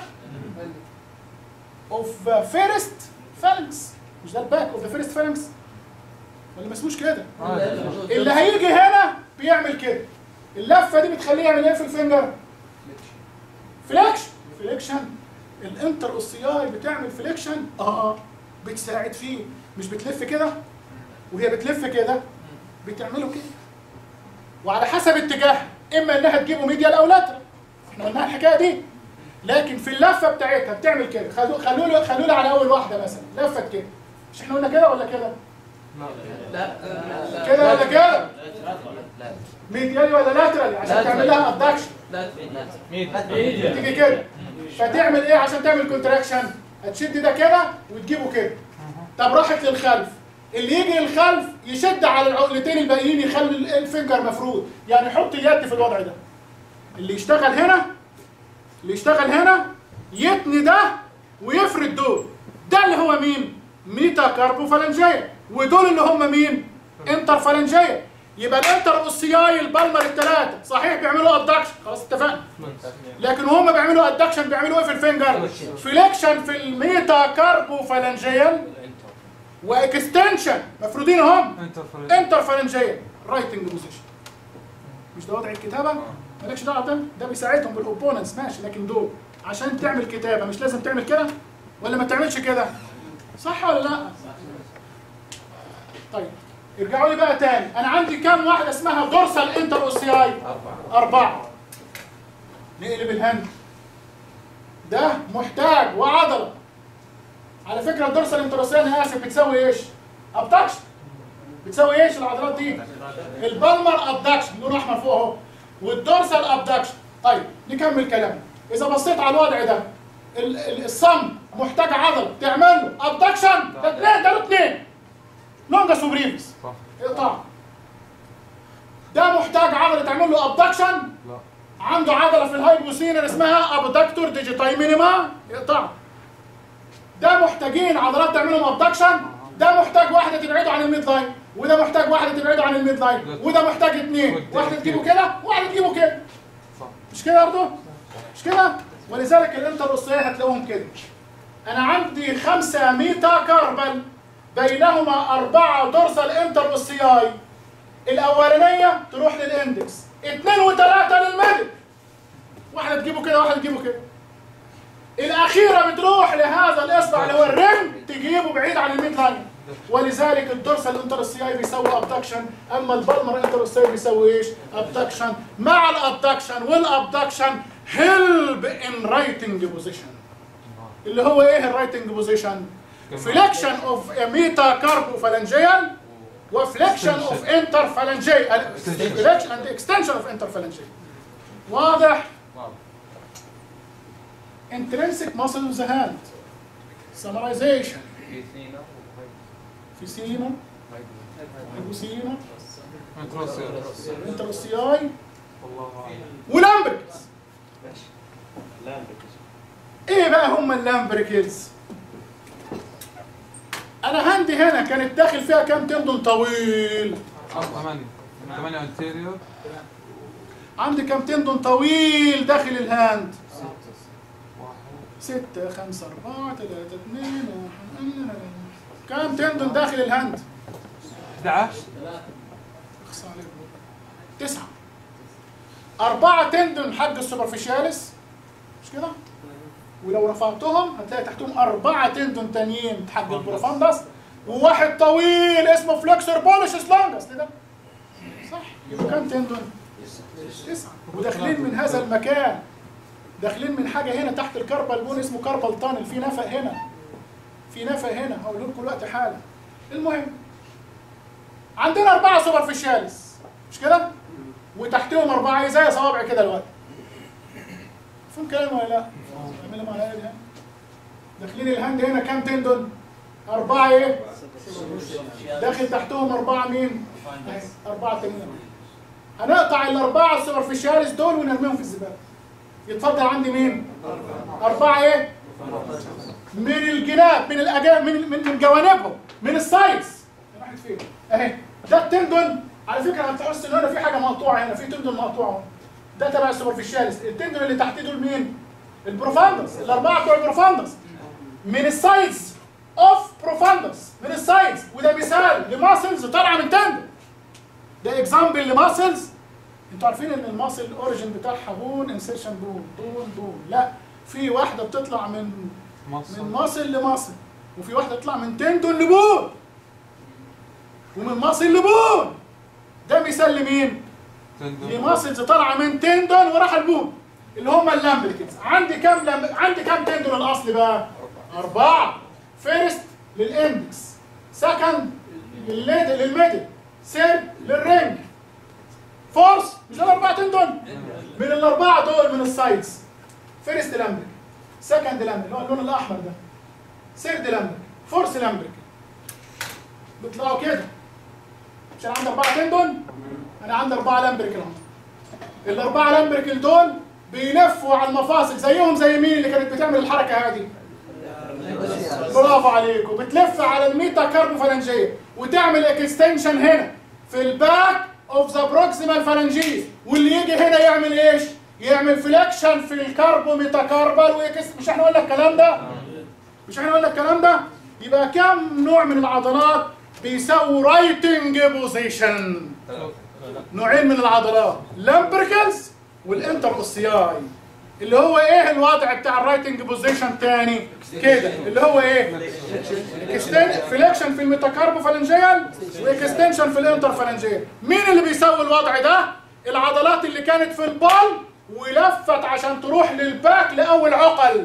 اوف فيرست فالنس مش ده الباك اوف ذا فيرست فالنس ولا ما اسموش كده اللي هيجي هنا بيعمل كده اللفه دي بتخليه يعمل ايه في الفنجر فليكشن فليكشن الانتر اوسياي بتعمل فليكشن اه بتساعد فيه مش بتلف كده وهي بتلف كده بتعمله كده وعلى حسب اتجاهها اما انها تجيبه ميديال او لاترال احنا قلنا الحكايه دي لكن في اللفه بتاعتها بتعمل كده خلوا خلوا لي خلوا لي على اول واحده مثلا لفت كده مش احنا قلنا كده ولا كده لا كده ولا كده لا ميديالي ولا لاترالي عشان لا. تعمل لها ابدكشن لا تيجي كده فتعمل ايه عشان تعمل كونتراكشن هتشد ده كده وتجيبه كده طب راحت للخلف اللي يجي للخلف يشد على العقلتين الباقيين يخلي الفنجر مفرود يعني يحط اليد في الوضع ده اللي يشتغل هنا اللي يشتغل هنا يتني ده ويفرد دول ده اللي هو مين ميتا كاربوفالنجيه ودول اللي هم مين انتر فالنجيه يبقى الانتر اوسياي البلمر الثلاثه صحيح بيعملوا ادكشن خلاص اتفقنا لكن هم بيعملوا ادكشن بيعملوا ايه في الفنجر فليكشن في الميتا كاربوفالنجيال واكستنشن مفروضين هم انترفيرنس انتر فالنجيال رايتنج بوزيشن مش ده وضع الكتابه مالكش دعوه ده ده بيساعدهم بالاوبوننتس ماشي لكن دول عشان تعمل كتابه مش لازم تعمل كده ولا ما تعملش كده صح ولا لا طيب ارجعوا لي بقى تاني انا عندي كام واحده اسمها دورسال انتر اوسياي اربعه نقلب الهند ده محتاج وعضله على فكره الدورسال انتر اوسياي انا اسف بتسوي ايش ابتكشن بتساوي ايش العضلات دي البالمر ابدكشن لون احمر فوق اهو والدورسال ابدكشن طيب نكمل كلامنا اذا بصيت على الوضع ده ال- ال- الصم محتاج عضله تعمل له ابدكشن ده اثنين ده اثنين لونجس وبريفس صح اقطاع ده محتاج عضله تعمل له ابدكشن لا عنده عضله في الهايبوسينر اسمها ابدكتور ديجيتاي مينيما اقطاع ده محتاجين عضلات تعمل لهم ابدكشن ده محتاج واحده تبعده عن الميد لاين وده محتاج واحده تبعده عن الميد لاين وده محتاج اثنين واحده تجيبه كده وواحده تجيبه كده صح مش كده برضه؟ مش كده؟ ولذلك الانتروسيه هتلاقوهم كده. أنا عندي خمسة ميتا كاربل بينهما أربعة دورسال انتروسياي. الأولانية تروح للإندكس، اثنين وثلاثة للميدل. واحدة تجيبه كده واحدة تجيبه كده. الأخيرة بتروح لهذا الإصبع اللي هو الرم تجيبه بعيد عن الميد لاين. ولذلك الدورسال انتروسياي بيسوي ابدكشن اما البالمر انتروسياي بيسوي ايش؟ ابدكشن مع الابدكشن والابدكشن هيلب ان رايتنج بوزيشن اللي هو ايه الرايتنج بوزيشن؟ فليكشن اوف ميتا كاربو فالنجيال وفليكشن اوف انتر فالنجيال فليكشن اند اكستنشن اوف انتر فالنجيال واضح؟ intrinsic muscle of the hand summarization في سينا هايبوسينا انتروسيال انتروسياي والله اعلم ولامبركس ايه بقى هم اللامبركلز انا عندي هنا كانت داخل فيها كام تندون طويل ثمانية ثمانية انتيريور عندي كام تندون طويل داخل الهاند واحد ستة خمسة أربعة ثلاثة اثنين واحد. كام تندون داخل الهاند 11 اخص عليك. تسعة أربعة تندون حق السوبرفيشاليس مش كده؟ ولو رفعتهم هتلاقي تحتهم أربعة تندون تانيين حق البروفاندس وواحد طويل اسمه فلكسور بولش لونجس كده صح يبقى كام تندون؟ تسعة وداخلين من هذا المكان داخلين من حاجة هنا تحت الكربل بون اسمه كربل تانل في نفق هنا في نفق هنا هقول لكم الوقت حالا المهم عندنا أربعة سوبرفيشاليس مش كده؟ وتحتهم أربعة زي صوابع كده الوقت فهم كلام ولا لا؟ اعملهم على ايه داخلين الهاند هنا كام تندون؟ أربعة إيه؟ داخل تحتهم أربعة مين؟ أهي، أربعة تانيين هنقطع الأربعة السوبرفيشاليس دول ونرميهم في الزبالة يتفضل عندي مين؟ أربعة إيه؟ من الجناب من الأجانب من من من جوانبهم من السايز راحت فين؟ أهي ده التندون على فكرة هتحس إن هنا في حاجة مقطوعة هنا في تندون مقطوعة اهو. ده تبع السوبرفيشاليس التندون اللي تحتيه دول مين؟ البروفاندس الأربعة بتوع البروفاندس من السايز اوف بروفاندس من السايز وده مثال لماسلز طالعه من تندون ده اكزامبل لماسلز انتوا عارفين ان الماسل الاوريجن بتاعها بون انسيرشن بون بون بون لا في واحده بتطلع من من مصر ماسل لماسل وفي واحده تطلع من تندون لبون ومن ماسل لبون ده مثال لمين؟ تندون لماسلز طالعه من تندون وراح البون اللي هم اللامبريكنز عندي كام لم... عندي كام تندون الاصلي بقى؟ اربعه فيرست للاندكس سكند للليد للميدل سيرد للرينج فورس مش دول اربعه تندون من الاربعه دول من السايدز فيرست لامبريك سكند لامبريك اللي هو اللون الاحمر ده سيرد لامبريك فورس لامبريك بيطلعوا كده مش انا عندي اربعه تندون انا عندي اربعه لامبريك اهو الاربعه لامبريك دول بيلفوا على المفاصل زيهم زي مين اللي كانت بتعمل الحركه هذه برافو عليك وبتلف على الميتا كاربوفالنجيه وتعمل اكستنشن هنا في الباك اوف ذا بروكسيمال فالنجيز واللي يجي هنا يعمل ايش؟ يعمل فليكشن في الكاربو ميتاكاربال ويكس مش احنا قلنا الكلام ده؟ مش احنا قلنا الكلام ده؟ يبقى كم نوع من العضلات بيساووا رايتنج بوزيشن؟ نوعين من العضلات لامبركلز والانتر اوسياي اللي هو ايه الوضع بتاع الرايتنج بوزيشن تاني كده اللي هو ايه فليكشن في الميتاكاربو فالنجيال واكستنشن في الانتر فالنجيال مين اللي بيسوي الوضع ده العضلات اللي كانت في البال ولفت عشان تروح للباك لاول عقل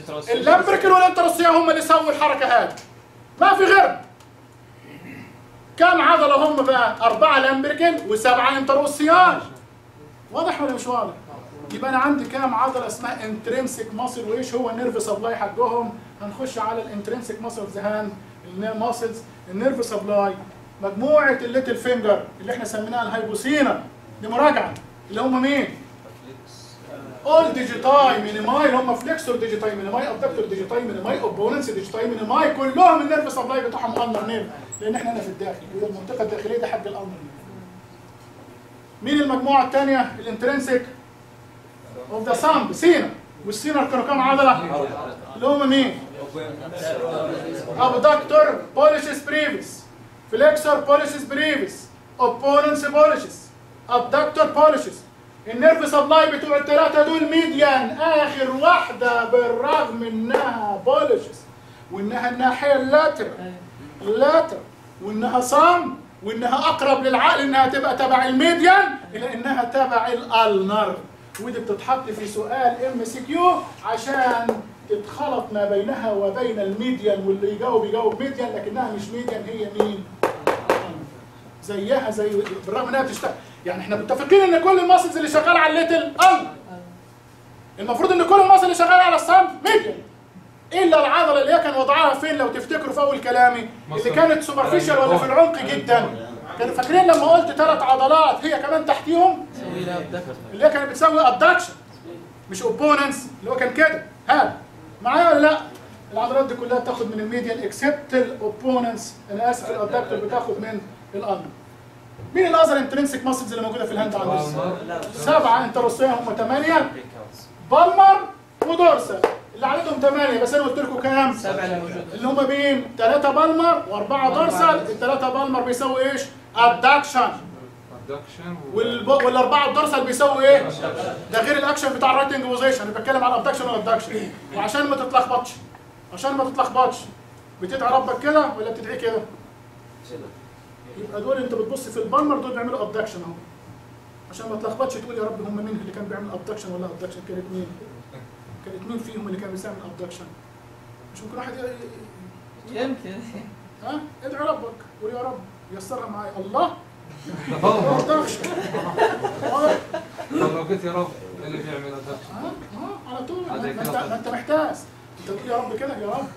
اللامبركل والانتروسيا هم اللي سووا الحركه هذه ما في غيرهم كم عضله هم بقى اربعه لامبريكل وسبعه انتروسيال واضح ولا مش واضح يبقى انا عندي كام عضله اسمها انترنسيك ماسل وايش هو النيرف سبلاي حقهم هنخش على الانترنسيك ماسل اوف ذا هاند الماسلز النيرف سبلاي مجموعه الليتل فينجر اللي احنا سميناها الهايبوسينا دي مراجعه اللي هم مين اول ديجيتاي مينيماي اللي هم فليكسور ديجيتاي مينيماي ابدكتور ديجيتاي مينيماي اوبوننس ديجيتاي مينيماي كلهم النيرف سبلاي بتاعهم النر نيرف لان احنا هنا في الداخل وهي المنطقه الداخليه دي حق الالنر نيرف مين المجموعه الثانيه الانترنسيك اوف ذا سامب سينا والسينا كانوا كام عضله اللي هم مين abductor pollicis brevis flexor pollicis brevis opponens pollicis abductor pollicis النيرف سبلاي بتوع الثلاثه دول ميديان اخر واحده بالرغم انها بوليشس وانها الناحيه اللاترال اللاترال وانها صام وانها اقرب للعقل انها تبقى تبع الميديان الى انها تبع الالنر ودي بتتحط في سؤال ام سي كيو عشان تتخلط ما بينها وبين الميديان واللي يجاوب يجاوب ميديان لكنها مش ميديان هي مين؟ زيها زي بالرغم انها بتشتغل يعني احنا متفقين ان كل الماسلز اللي شغاله على الليتل ال المفروض ان كل الماسل اللي شغاله على الصمت ميديان الا العضله اللي هي كان وضعها فين لو تفتكروا في اول كلامي اللي مصر. كانت سوبرفيشال ولا في العمق جدا كانوا فاكرين لما قلت ثلاث عضلات هي كمان تحتيهم سوي لها بدكر اللي هي كانت بتسوي ابدكشن مش اوبوننس اللي هو كان كده ها معايا ولا لا العضلات دي كلها بتاخد من الميديان اكسبت الاوبوننس انا اسف الابدكتور بتاخد من الارم مين الاذر انترنسيك ماسلز اللي موجوده في الهاند عندنا سبعه انتروسيه هم ثمانيه بالمر ودورسال اللي عددهم ثمانيه بس انا قلت لكم كام سبعة اللي موجودة اللي هم مين ثلاثه بالمر واربعه دورسال الثلاثه بالمر بيسووا ايش ادكشن ابدكشن والب... والاربعه الدورسال بيسووا ايه؟ ده غير الاكشن بتاع الرايتنج بوزيشن انا بتكلم على الابدكشن والابدكشن وعشان ما تتلخبطش عشان ما تتلخبطش بتدعي ربك كده ولا بتدعيه كده؟ يبقى دول انت بتبص في البالمر دول بيعملوا ابدكشن اهو عشان ما تلخبطش تقول يا رب هم مين اللي كان بيعمل ابدكشن ولا ابدكشن كانت مين؟ كانت مين فيهم اللي كان بيعمل ابدكشن؟ مش ممكن واحد ي- ي- يمكن ها ادعي ربك قول يا رب يسرها معايا الله تفضل ابدكشن طب لو قلت يا رب إيه اللي بيعمل ابدكشن اه اه على طول ما هذا انت كده. ما انت محتاس انت تقول يا رب كده يا رب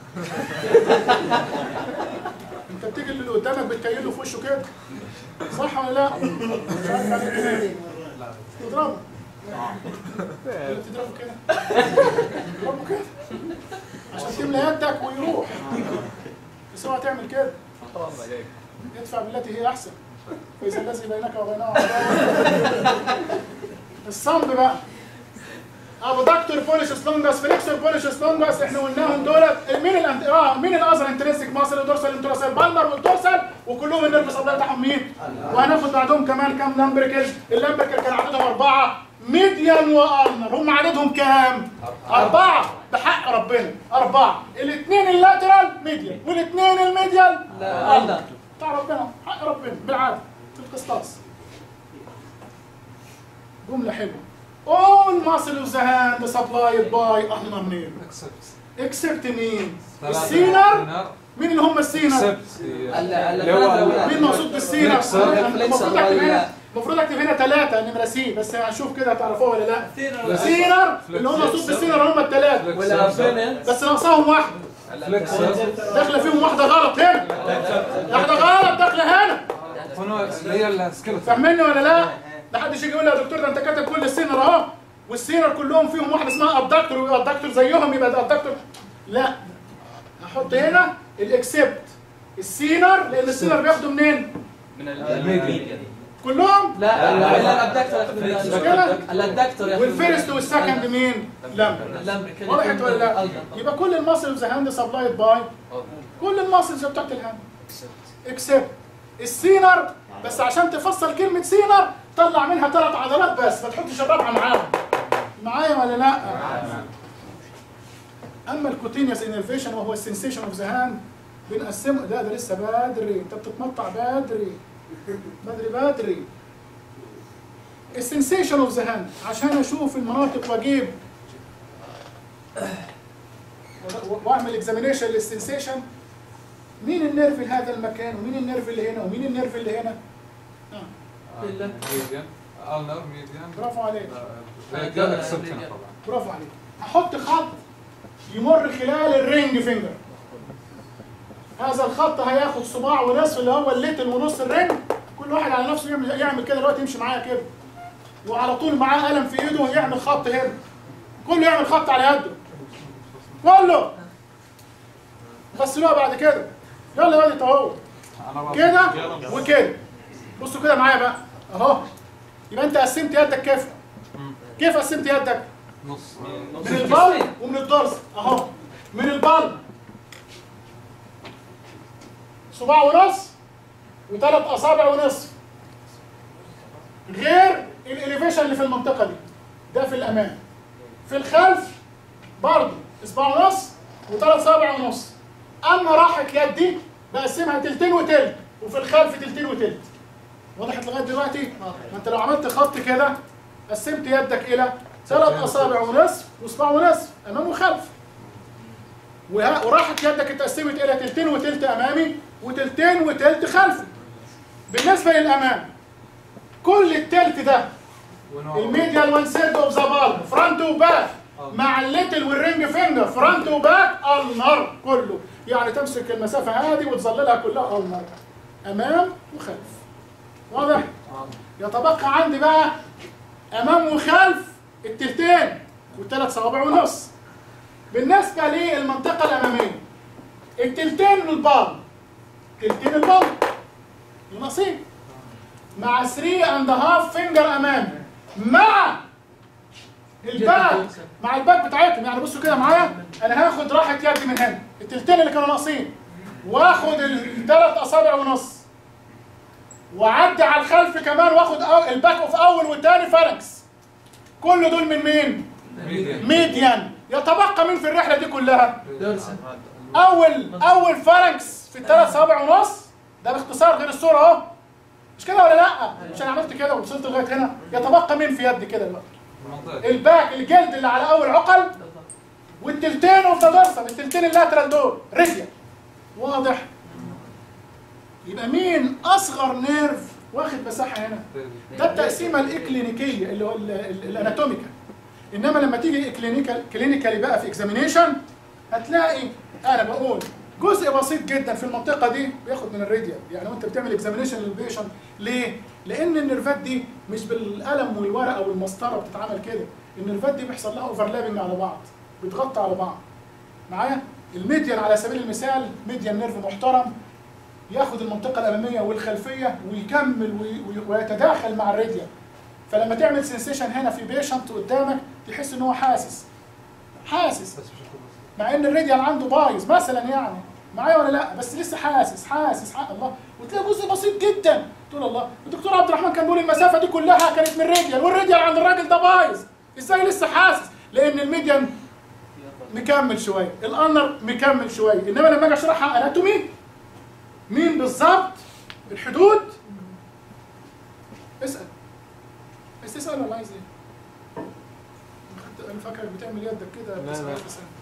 انت بتيجي اللي قدامك بتكيله في وشه كده صح ولا لا؟ مش عارف عليك ايه تضربه ولا تضربه كده تضربه كده عشان تملى يدك ويروح بس اوعى تعمل كده حرام عليك ادفع بالتي هي احسن فاذا الذي بينك وبينه عداوه الصمد بقى ابو دكتور بوليشس لونجاس فليكسور بوليشس لونجاس احنا قلناهم دولت مين الانت... اه مين الاذر انترنسيك ماسل ودورسال انتراسال بالمر والدورسال وكلهم النيرف سبلاي بتاعهم مين؟ وهناخد بعدهم كمان كام لامبريكل اللامبريكل كان عددهم اربعه ميديان والنر هم عددهم كام؟ اربعه بحق ربنا اربعه الاثنين اللاترال ميديان والاثنين الميديال لا الله بتاع ربنا حق ربنا بالعاده في القسطاس جمله حلوه all muscle of the hand supplied by ulnar nerve اكسبت except مين السينر مين اللي هم السينر اكسبت ال- ال- اللي هو الثلاثة مين الأولاد. مقصود بالسينر فليكسر. المفروض اكتب هنا ولا- المفروض اكتب هنا ثلاثه نمره سي بس هنشوف كده هتعرفوها ولا لا فليكسر. سينر اللي هم مقصود بالسينر هم الثلاثه والأبيننس بس ناقصاهم واحده فليكسر داخله فيهم واحده غلط هنا واحده غلط داخله هنا هنا اللي هي السكيلت فاهميني ولا لا؟ لا حدش يجي يقول لي يا دكتور ده انت كاتب كل السينر اهو والسينر كلهم فيهم واحده اسمها ابدكتور والابدكتور زيهم يبقى ده ابدكتور لا هحط هنا الاكسبت السينر لان السينر بياخدوا منين؟ الميديا كلهم لا ال- الأبدكتور ياخذ من مش كده؟ الأبدكتور ياخذ والفيرست والسكند مين؟ لامبر اللامبريكل وضحت ولا لا؟ يبقى كل الماسلز هاند سبلايد باي كل الماسلز بتاعت الهاند اكسبت السينر بس عشان تفصل كلمة سينر طلع منها ثلاث عضلات بس ما تحطش الرابعة معاهم معايا ولا لا؟ اما الكوتينيوس انرفيشن وهو السنسيشن اوف ذا هاند بنقسمه لا ده لسه بدري انت بتتمطع بدري بدري بدري السنسيشن اوف ذا هاند عشان اشوف المناطق واجيب و- واعمل اكزامينيشن للسنسيشن مين النيرف في هذا المكان ومين النيرف اللي هنا ومين النيرف اللي هنا آه. إلا. ميديان النر ميديان برافو عليك راديال اكسبت هنا طبعا برافو عليك هحط خط يمر خلال الرينج فينجر هذا الخط هياخد صباع ونصف اللي هو الليتل ونص الرينج كل واحد على نفسه يعمل يعمل كده دلوقتي يمشي معايا كده وعلى طول معاه قلم في ايده يعمل خط هنا كله يعمل خط على يده كله غسلوها بعد كده يلا يا ولد اهو انا راسي. كده وكده بصوا كده معايا بقى اهو يبقى انت قسمت يدك كيف كيف قسمت يدك نص من البال ومن الضرس اهو من البال صباع ونص وثلاث اصابع ونصف غير الاليفيشن اللي في المنطقه دي ده في الامام في الخلف برضه اصبع ونص وثلاث صابع ونص اما راحه يدي بقسمها تلتين وتلت وفي الخلف تلتين وتلت وضحت لغايه دلوقتي ما انت لو عملت خط كده قسمت يدك الى ثلاث اصابع ونصف واصبع ونصف امام وخلف وها- وراحت يدك اتقسمت الى تلتين وتلت امامي وتلتين وتلت خلفي بالنسبه للامام كل التلت ده الميديال وان سيرد اوف ذا بالم فرونت وباك مع الليتل والرينج فينجر فرونت وباك النر كله يعني تمسك المسافه هذه وتظللها كلها النر امام وخلف واضح يتبقى عندي بقى امام وخلف التلتين والثلاث صوابع ونص بالنسبه للمنطقه الاماميه التلتين البال تلتين البال النصيب مع 3 اند هاف فينجر امامي مع الباك مع الباك بتاعتهم يعني بصوا كده معايا انا هاخد راحه يدي من هنا التلتين اللي كانوا ناقصين واخد الثلاث اصابع ونص واعدي على الخلف كمان واخد أو الباك اوف اول والتاني فالكس كل دول من مين؟ ميديان ميديان يتبقى مين في الرحله دي كلها؟ دورسا اول اول فالكس في الثلاث صوابع ونص ده باختصار غير الصوره اهو مش كده ولا لا؟ مش انا عملت كده ووصلت لغايه هنا يتبقى مين في يدي كده دلوقتي؟ المنطقة الباك الجلد اللي على اول عقل والتلتين اوف ذا دورسال التلتين اللاترال دول رجل واضح يبقى مين اصغر نيرف واخد مساحه هنا ده التقسيمه الاكلينيكيه اللي هو ال- ال- الاناتوميكال انما لما تيجي كلينيكال كلينيكالي بقى في اكزامينيشن هتلاقي انا بقول جزء بسيط جدا في المنطقه دي بياخد من الراديال يعني وانت بتعمل اكزامينيشن للبيشنت ليه؟ لان النيرفات دي مش بالقلم والورقه والمسطره بتتعمل كده النيرفات دي بيحصل لها اوفرلابنج على بعض بتغطي على بعض معايا الميديان على سبيل المثال ميديان نيرف محترم ياخد المنطقه الاماميه والخلفيه ويكمل وي- وي- ويتداخل مع الراديال فلما تعمل سنسيشن هنا في بيشنت قدامك تحس ان هو حاسس حاسس مع ان الراديال عنده بايظ مثلا يعني معايا ولا لا بس لسه حاسس حاسس حق الله وتلاقي جزء بسيط جدا تقول الله الدكتور عبد الرحمن كان بيقول المسافه دي كلها كانت من الراديال والراديال عند الراجل ده بايظ ازاي لسه حاسس لان الميديان مكمل شويه الانر مكمل شويه انما لما اجي اشرحها اناتومي مين بالظبط الحدود اسال بس تسال ولا عايز ايه؟ أنا فاكرك بتعمل يدك كده لا، بس لا. عايز تسأل.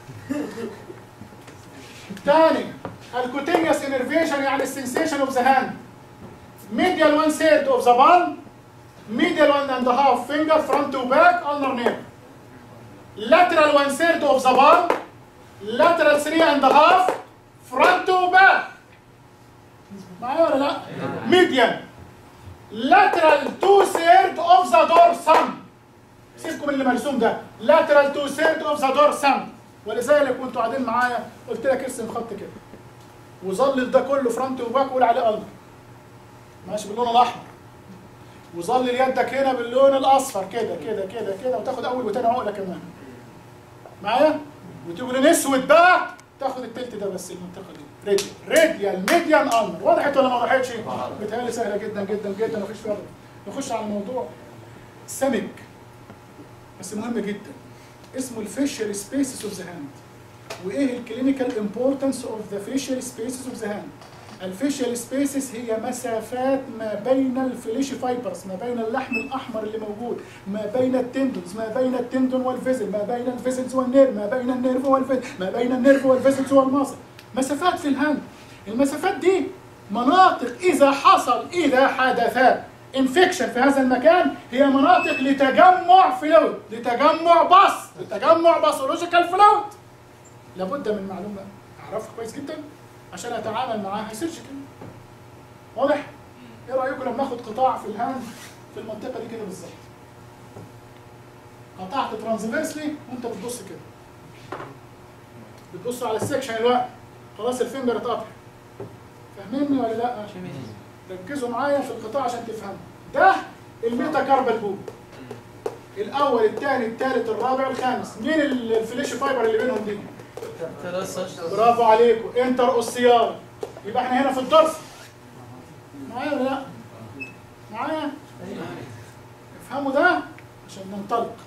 تاني الكوتينيوس انرفيشن يعني السنسيشن اوف ذا هاند medial one third of the palm medial one and a half finger front to back ulnar nerve lateral one third of the palm lateral three and a half front to back معايا ولا لا؟ median lateral two third of the dorsum سيبكم من اللي مرسوم ده lateral two third of the dorsum ولذلك وانتوا قاعدين معايا قلت لك ارسم خط كده وظلل ده كله فرونت وباك وقول عليه قلب ماشي باللون الاحمر وظلل يدك هنا باللون الاصفر كده كده كده كده وتاخد اول وتاني عقله كمان معايا وتقول نسود بقى تاخد التلت ده بس المنطقه دي راديال راديال ميديان النر وضحت ولا ما وضحتش؟ بتهيألي سهله جدا جدا جدا مفيش فرق نخش على الموضوع سمك بس مهم جدا اسمه الفيشل سبيسز اوف ذا هاند وايه الكلينيكال امبورتنس اوف ذا فيشل سبيسز اوف ذا هاند الفيشل سبيسز هي مسافات ما بين الفليش فايبرز ما بين اللحم الاحمر اللي موجود ما بين التندونز ما بين التندون والفيزل ما بين الفيزلز والنيرف ما بين النيرف والفيزل ما بين النيرف والفيزلز والمصل مسافات في الهاند المسافات دي مناطق اذا حصل اذا حدث انفكشن في هذا المكان هي مناطق لتجمع فلويد لتجمع بص لتجمع باثولوجيكال فلويد لابد من معلومه اعرفها كويس جدا عشان اتعامل معاها سيرجيكال واضح ايه رايكم لما اخد قطاع في الهاند في المنطقه دي كده بالظبط قطعت ترانزفيرسلي وانت بتبص كده بتبص على السكشن الوقت خلاص الفينجر اتقطع فاهميني ولا لا ركزوا معايا في القطاع عشان تفهموا ده الميتا كاربال بوب الاول الثاني الثالث الرابع الخامس مين ال- الفليش فايبر اللي بينهم دي برافو عليكم انتر اوسيار يبقى احنا هنا في الدرس معايا ولا لا معايا افهموا ده عشان ننطلق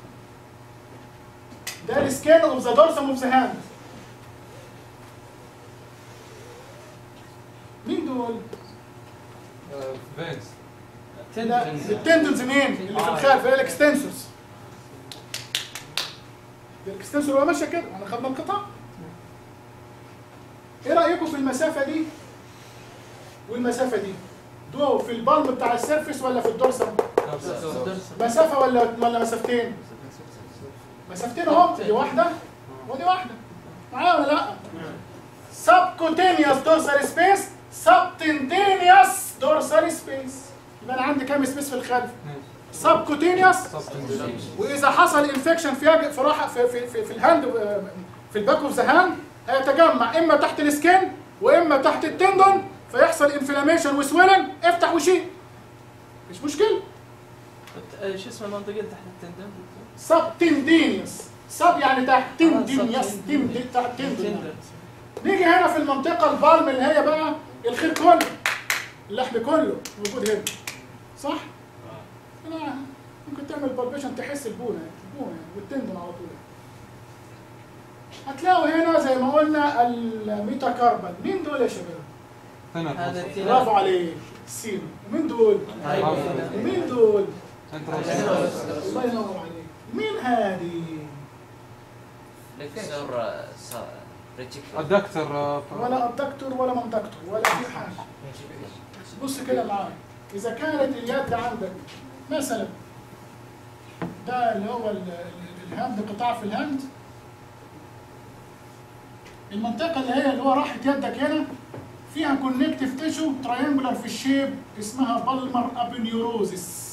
ده السكين اوف ذا دورسم اوف ذا هاند مين دول؟ فينز لا التندنز مين؟ اللي في الخلف هي الاكستنسورز الاكستنسور هو ماشيه كده انا خدنا القطع ايه رايكم في المسافه دي والمسافه دي؟ دول في البالم بتاع السيرفيس ولا في الدورسم؟ مسافه ولا ولا مسافتين؟ مسافتين اهو دي واحده ودي واحده معايا ولا لا؟ سبكوتينيوس دورسال سبيس سبتنتينيوس دورسال سبيس يبقى انا عندي كام سبيس في الخلف؟ سبكوتينيوس واذا حصل انفكشن في في راحه في في في, في الهاند في الباك اوف ذا هاند هيتجمع اما تحت السكين واما تحت التندون فيحصل انفلاميشن وسويلنج افتح وشيل مش مشكله شو اسم المنطقة اللي تحت التندم؟ سبتندينيوس سب يعني تحت تندينيوس تندي تحت تندون تندم نيجي هنا في المنطقة البالم اللي هي بقى الخير كله اللحم كله موجود هنا صح؟ هنا ممكن تعمل بالبيشن تحس البونة يعني البونة يعني والتندون على طول هتلاقوا هنا زي ما قلنا الميتاكاربال مين دول يا شباب؟ هذا برافو عليك سين ومين دول؟ ومين دول؟ الله ينور عليك مين هذه؟ لكسر ريتيكولار الدكتور ولا الدكتور ولا من دكتور ولا في حاجة بص كده معايا إذا كانت اليد عندك مثلا ده اللي هو ال- ال- الهاند قطاع في الهاند المنطقة اللي هي اللي هو راحت يدك هنا فيها كونكتيف تيشو تراينجولار في الشيب اسمها بالمر ابنيوروزيس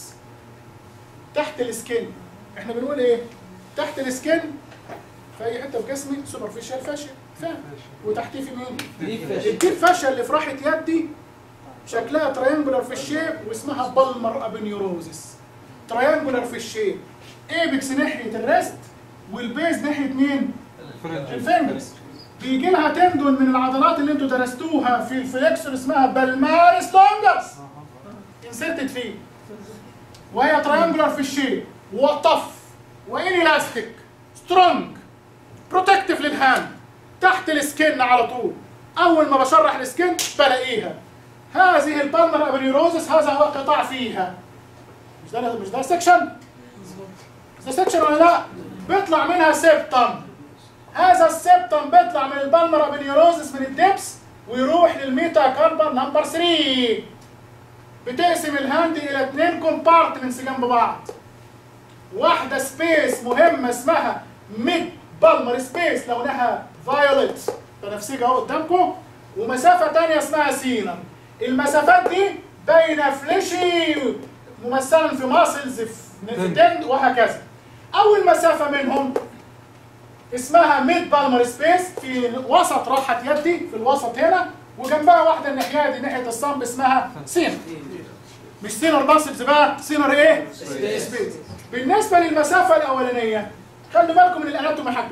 تحت السكين احنا بنقول ايه؟ تحت السكين في اي حته في جسمي سوبرفيشال فاشيا فاهم وتحتيه في مين؟ الديب فاشيا اللي في راحه يدي شكلها تريانجولار في الشيب واسمها بالمر ابنيوروزيس تريانجولار في الشيب ايبكس ناحيه الريست والبيز ناحيه مين؟ الفينجرز بيجي لها تندون من العضلات اللي انتوا درستوها في الفليكسور اسمها بالمارس لونجس انسرتد فيه وهي تريانجولار في الشيب وطف وان الاستيك سترونج بروتكتيف للهاند تحت السكن على طول اول ما بشرح السكن بلاقيها هذه البالمر ابريروزس هذا هو قطاع فيها مش ده مش ده سكشن مش ده سكشن ولا لا بيطلع منها سيبتم هذا السيبتم بيطلع من البالمر ابريروزس من الدبس ويروح للميتا كاربون نمبر 3 بتقسم الهاند الى اثنين كومبارتمنتس جنب بعض واحدة سبيس مهمة اسمها ميد بالمر سبيس لونها فايوليت بنفسجي اهو قدامكم ومسافة تانية اسمها سينر المسافات دي بين فليشي ممثلا في ماسلز في تند وهكذا أول مسافة منهم اسمها ميد بالمر سبيس في وسط راحة يدي في الوسط هنا وجنبها واحدة الناحية دي ناحية الصنب اسمها سينر مش سينر ماسلز بقى سينر ايه؟ سبيس بالنسبة للمسافة الأولانية خلوا بالكم من الأناتومي حقها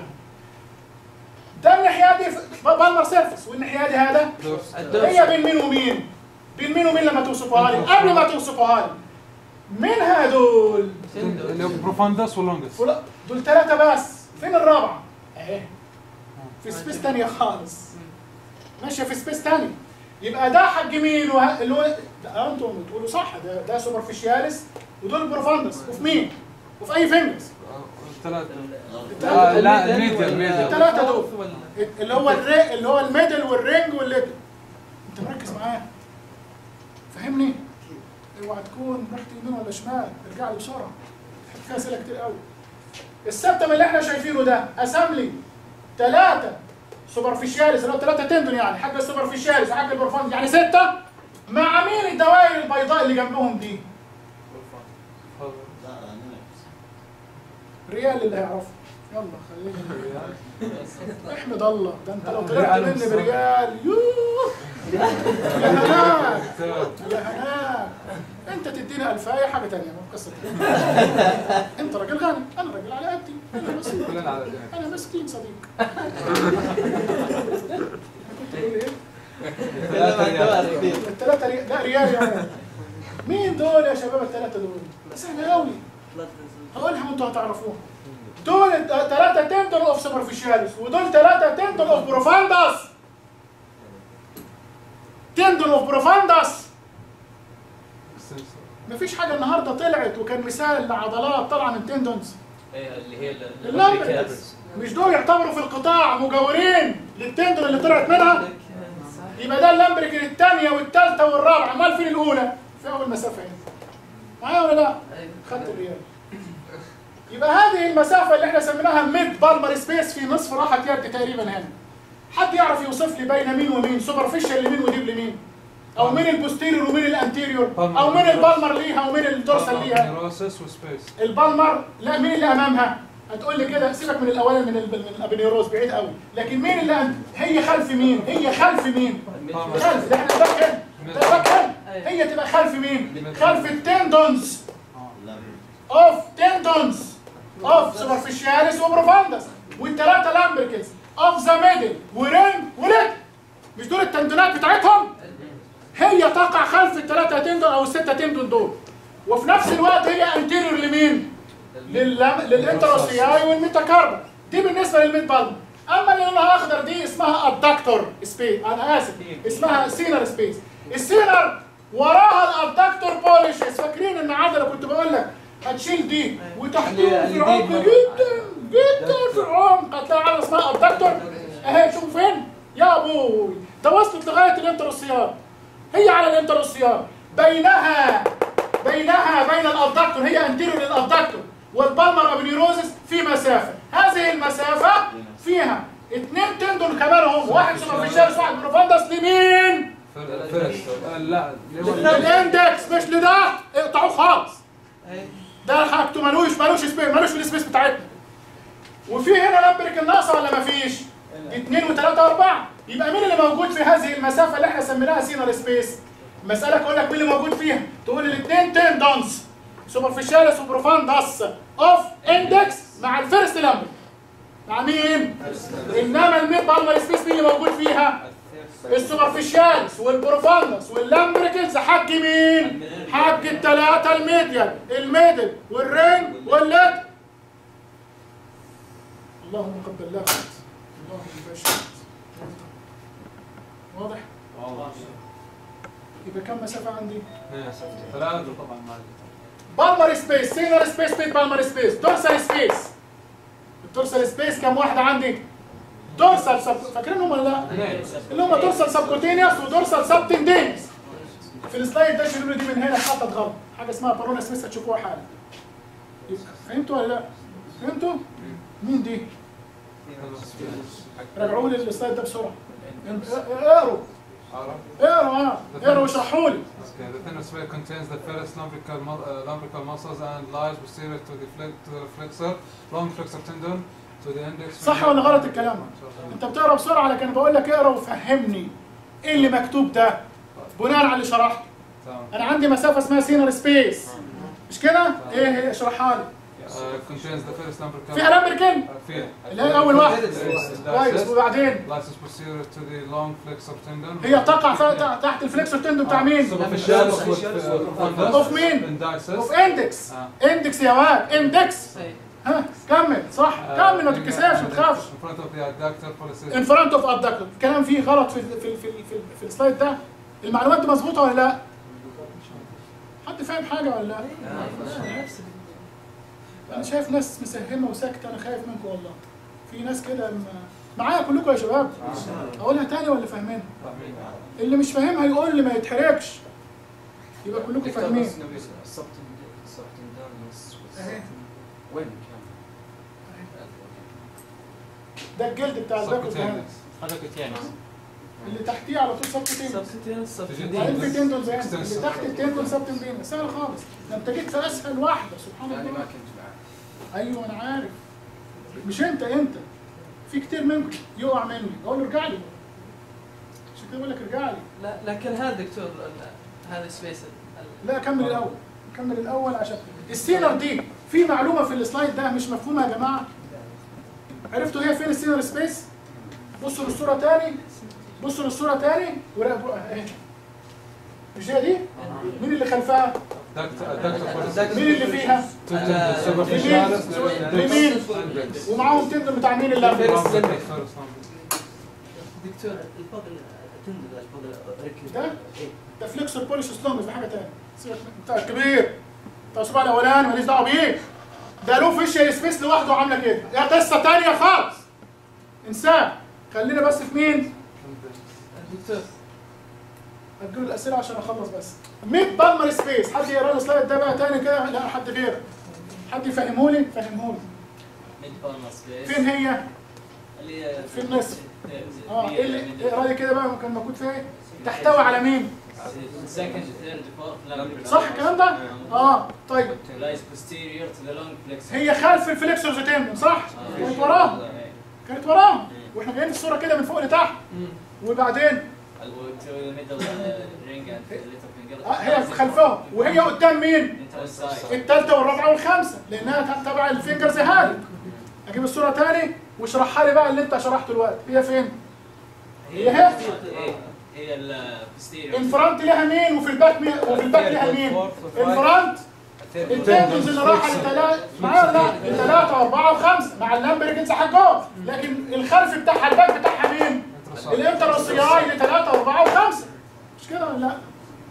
ده الناحية دي بالمر سيرفس والناحية دي هذا هي بين مين ومين؟ بين مين ومين لما توصفوها لي؟ قبل ما توصفوها لي مين هدول؟ اللي هو بروفاندس ولونجس فلا- دول ثلاثة بس فين الرابعة؟ اهي في سبيس تانية خالص ماشية في سبيس تانية يبقى ده حق مين وه... اللي هو ده انتم بتقولوا صح ده ده سوبرفيشياليس ودول بروفاندس وفي مين؟ وفي اي فينجرز ثلاثة التلاتة آه، لا الميدل ميدل الثلاثة دول اللي هو الري اللي هو الميدل والرينج والليتل انت مركز معايا فاهمني اوعى تكون رحت يمين ولا شمال ارجع لي بسرعه فيها اسئله كتير قوي السبتم اللي احنا شايفينه ده اسامبلي ثلاثه سوبرفيشاليس اللي هو ثلاثه تندون يعني حاجه السوبرفيشاليس وحاجه البرفانس يعني سته مع مين الدوائر البيضاء اللي جنبهم دي؟ ريال اللي هيعرفه يلا خلينا احمد الله ده انت لو طلعت مني بريال يوه يا هناك يا هناك انت تديني الفايه حاجه ثانيه مو قصه تانية. انت راجل غني انا راجل على قدي انا مسكين كلنا على جنب انا مسكين صديق كنت بقول ايه؟ ثلاثة ريال. الثلاثه ريال لا ريال يا عم. مين دول يا شباب الثلاثه دول؟ سهله قوي هقولها وانتوا هتعرفوها دول ثلاثة تندر اوف سوبرفيشاليس ودول ثلاثة تندر اوف بروفاندس تندر اوف بروفاندس السنسور. مفيش حاجة النهاردة طلعت وكان مثال لعضلات طالعة من تندونز ايه اللي هي ال- اللامبرز مش دول يعتبروا في القطاع مجاورين للتندون اللي طلعت منها يبقى ده اللامبريكن الثانية والثالثة والرابعة امال فين الأولى؟ في أول مسافة هنا معايا ولا لا؟ خدت الريال يبقى هذه المسافة اللي احنا سميناها ميد بالمر سبيس في نصف راحة يد تقريبا هنا حد يعرف يوصف لي بين مين ومين سوبرفيشال لمين وديب لمين او مين البوستيريور ومين الانتيريور او مين البالمر ليها ومين الدورسال ليها نيروسس وسبيس البالمر لا مين اللي امامها هتقول لي كده سيبك من الاولاني من ال- من الابنيروز بعيد قوي لكن مين اللي أم... هي خلف مين هي خلف مين خلف ده احنا باك هنا ده باك هنا هي تبقى خلف مين خلف التندونز اوف تندونز اوف سوبرفيشياليس وبروفاندس والثلاثه لامبركس اوف ذا ميدل ورين وليت مش دول التندونات بتاعتهم هي تقع خلف الثلاثه تندون او السته تندون دول وفي نفس الوقت هي انتيريور لمين؟ لل- للانتروسياي والميتاكاربا دي بالنسبه للميد بالم اما اللي لونها اخضر دي اسمها الدكتور سبيس انا اسف اسمها سينر سبيس السينر وراها الابدكتور بوليشز فاكرين ان عضله كنت بقول لك هتشيل دي وتحتهم في عمق جدا جدا في عمق هتلاقي عضله اسمها الدكتور اهي شوفوا فين يا ابوي ده وصلت لغايه الانتروسيار هي على الانتروسيار بينها بينها بين الابدكتور هي انتيريور للابدكتور والبالمر ابنيروزس في مسافه هذه المسافه فيها اثنين تندون كمان هم واحد سوبرفيشالس واحد بروفاندس لمين؟ فيرست لا للاندكس مش لده اقطعوه خالص ده حاجته ملوش ملوش سبيس ملوش في السبيس بتاعتنا وفي هنا لامبريك الناقصه ولا مفيش؟ اثنين وثلاثه واربعه يبقى مين اللي موجود في هذه المسافه اللي احنا سميناها سينر سبيس؟ المساله اقول لك مين اللي موجود فيها؟ تقول الاثنين تندونز سوبرفيشالس وبروفاندس اوف اندكس مع الفيرست لامبريك مع مين؟ انما الميد بالمر سبيس مين اللي موجود فيها؟ السوبرفيشالس والبروفاندس واللامبريكلز حق مين؟ حق الثلاثة الميديال الميدل والرين والليد اللهم قد بلغت اللهم بشرت واضح؟ يبقى كم مسافة عندي؟ ثلاثة طبعا ما بالمر سبيس سينر سبيس بيت بالمر سبيس دورسال سبيس الدورسال سبيس كم واحدة عندي؟ دورسال سب فاكرينهم ولا لا؟ اللي هم دورسال سبكوتينيوس ودورسال سبتندينيوس في السلايد ده شيلوا لي دي من هنا اتحطت غلط حاجه اسمها بارونا سميث هتشوفوها حالا فهمتوا ولا لا؟ فهمتوا؟ مين دي؟ راجعوا لي السلايد ده بسرعه اقروا عرف اقروا اه اقروا واشرحوا لي Okay, the thinner sphere contains the first lumbrical, mu- uh, lumbrical muscles and lies posterior to the, flex, to the flexor, long flexor tendon, to the index. صح ولا غلط الكلام انت بتقرا بسرعه لكن بقول لك اقرا وفهمني ايه اللي مكتوب ده بناء على اللي شرحته تمام. انا عندي مسافه اسمها سينر سبيس مش كده ايه هي اشرحها لي Uh, contains the first lumbrical. فيها لامبركن Uh, فيها. اللي هي اول واحد Lies- كويس وبعدين lies posterior to the long flexor tendon. هي تقع ف- تحت الفليكسور تندو بتاع مين؟ اوف مين؟ Indices. اوف اندكس آه. اندكس يا واد اندكس ها كمل صح كمل ما تتكسفش ما تخافش In front of the adductor pollicis. ان فرونت اوف ابدكتور الكلام فيه غلط في في في في, في السلايد ده المعلومات دي مظبوطه ولا لا؟ حد فاهم حاجه ولا لا؟ انا شايف ناس مسهمه وساكته انا خايف منكم والله في ناس كده م- معايا كلكم يا شباب اقولها تاني ولا فاهمين اللي مش فاهمها يقول لي ما يتحركش يبقى كلكم فاهمين أهي. وين ده الجلد بتاع الباك اوف هاند. Subcutaneous. اللي تحتيه على طول سبكوتين سبستينس وبعدين في سبستينس تندون زي اللي تحت التندون سبتن بين سهل خالص ده انت جيت في اسهل واحده سبحان يعني ما الله كنت معاه ايوه انا عارف مش انت انت في كتير منكم يقع مني اقول له ارجع لي عشان كده بقول لك ارجع لي لا لكن هذا دكتور ال- هذا سبيس ال- لا كمل الاول كمل الاول عشان السينر دي في معلومه في السلايد ده مش مفهومه يا جماعه عرفتوا هي فين السينر سبيس بصوا للصوره تاني بصوا للصوره تاني وراقبوا اهي مش هي دي مين اللي خلفها Duct- uh, duct of course. مين اللي فيها Two tendons, superficialis, لمين and ومعاهم تندون بتاع مين اللي lumbric, قبل first lumbric. دكتور الفضل تندر الفضل ركز ده ده فليكسور بوليس لونج في حاجه تانية سيبك من- انت الكبير بتاع الصباع الاولاني ماليش دعوه بيه ده له فيشيال سبيس لوحده عامله كده يا قصه تانية خالص انساه خلينا بس في مين دكتور هتجيب الاسئله عشان اخلص بس ميد بالمر سبيس حد يقرا لي السلايد ده بقى تاني كده لا حد غيرك حد يفهمهولي فهمهولي ميد بالما سبيس فين هي اللي هي في النصف. اه هي ايه اللي mid- اقرا لي كده بقى كان موجود فيها ايه تحتوي على مين second third fourth lumbric صح الكلام ده اه طيب lies posterior to the long flexor هي خلف الفليكسورز تندون صح كانت وراهم كانت وراهم واحنا جايين في الصوره كده من فوق لتحت وبعدين to the middle uh, ring and the little finger آه هي خلفهم وهي قدام مين interside الثالثه والرابعه والخامسه لانها تبع الفينجرز هالك اجيب الصوره تاني واشرحها لي بقى اللي انت شرحته دلوقتي هي فين هي هي هي هي ال posterior الفرونت لها مين وفي الباك مين وفي الباك لها مين الفرونت التندنز اللي راحه لثلاثه معايا لا لثلاثه واربعه وخمسه مع اللامبرجنز حقهم لكن الخلف بتاعها الباك بتاعها مين؟ الانتروسياي لثلاثه واربعه وخمسه مش كده ولا لا؟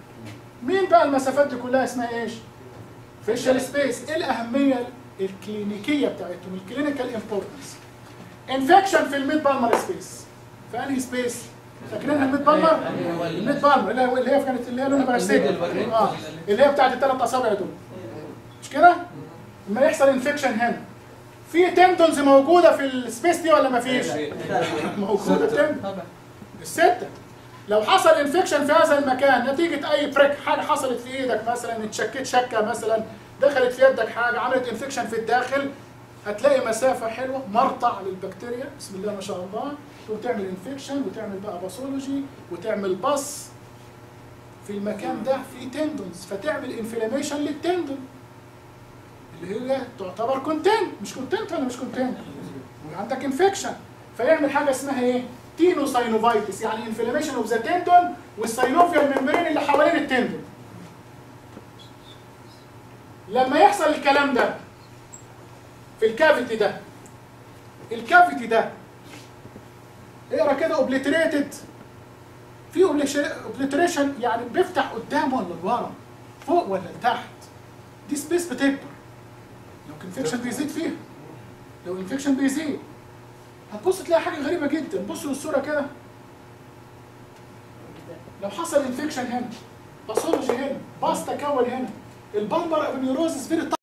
مين بقى المسافات دي كلها اسمها ايش؟ فيشال سبيس ايه الاهميه الكلينيكيه بتاعتهم الكلينيكال امبورتنس انفكشن في الميد بالمر سبيس في انهي سبيس؟ فاكرينها الميد بالمر؟ الميد بالمر اللي هي اللي هي كانت اللي هي لونها بنفسجي اه اللي هي بتاعت الثلاث اصابع دول مش كده؟ لما يحصل انفكشن هنا في تندونز موجوده في السبيس دي ولا ما فيش؟ موجوده تندون طبعا الستة لو حصل انفكشن في هذا المكان نتيجة أي بريك حاجة حصلت في إيدك مثلا اتشكيت شكة مثلا دخلت في يدك حاجة عملت انفكشن في الداخل هتلاقي مسافة حلوة مرطع للبكتيريا بسم الله ما شاء الله وتعمل انفكشن وتعمل بقى باثولوجي وتعمل بص في المكان ده في تندونز فتعمل انفلاميشن للتندون اللي هي تعتبر كونتنت مش كونتنت ولا مش كونتنت وعندك انفكشن فيعمل حاجه اسمها ايه؟ تينوساينوفايتس يعني انفلاميشن اوف ذا تندون والساينوفيال ممبرين اللي حوالين التندون. لما يحصل الكلام ده في الكافيتي ده الكافيتي ده اقرا كده اوبليتريتد في اوبليتريشن يعني بيفتح قدام ولا لورا فوق ولا لتحت دي سبيس بتكبر لو انفكشن بيزيد فيها لو انفكشن بيزيد هتبص تلاقي حاجه غريبه جدا بص للصوره كده لو حصل انفكشن هنا باثولوجي هنا باس تكون هنا البلمر ابنيوروزس فين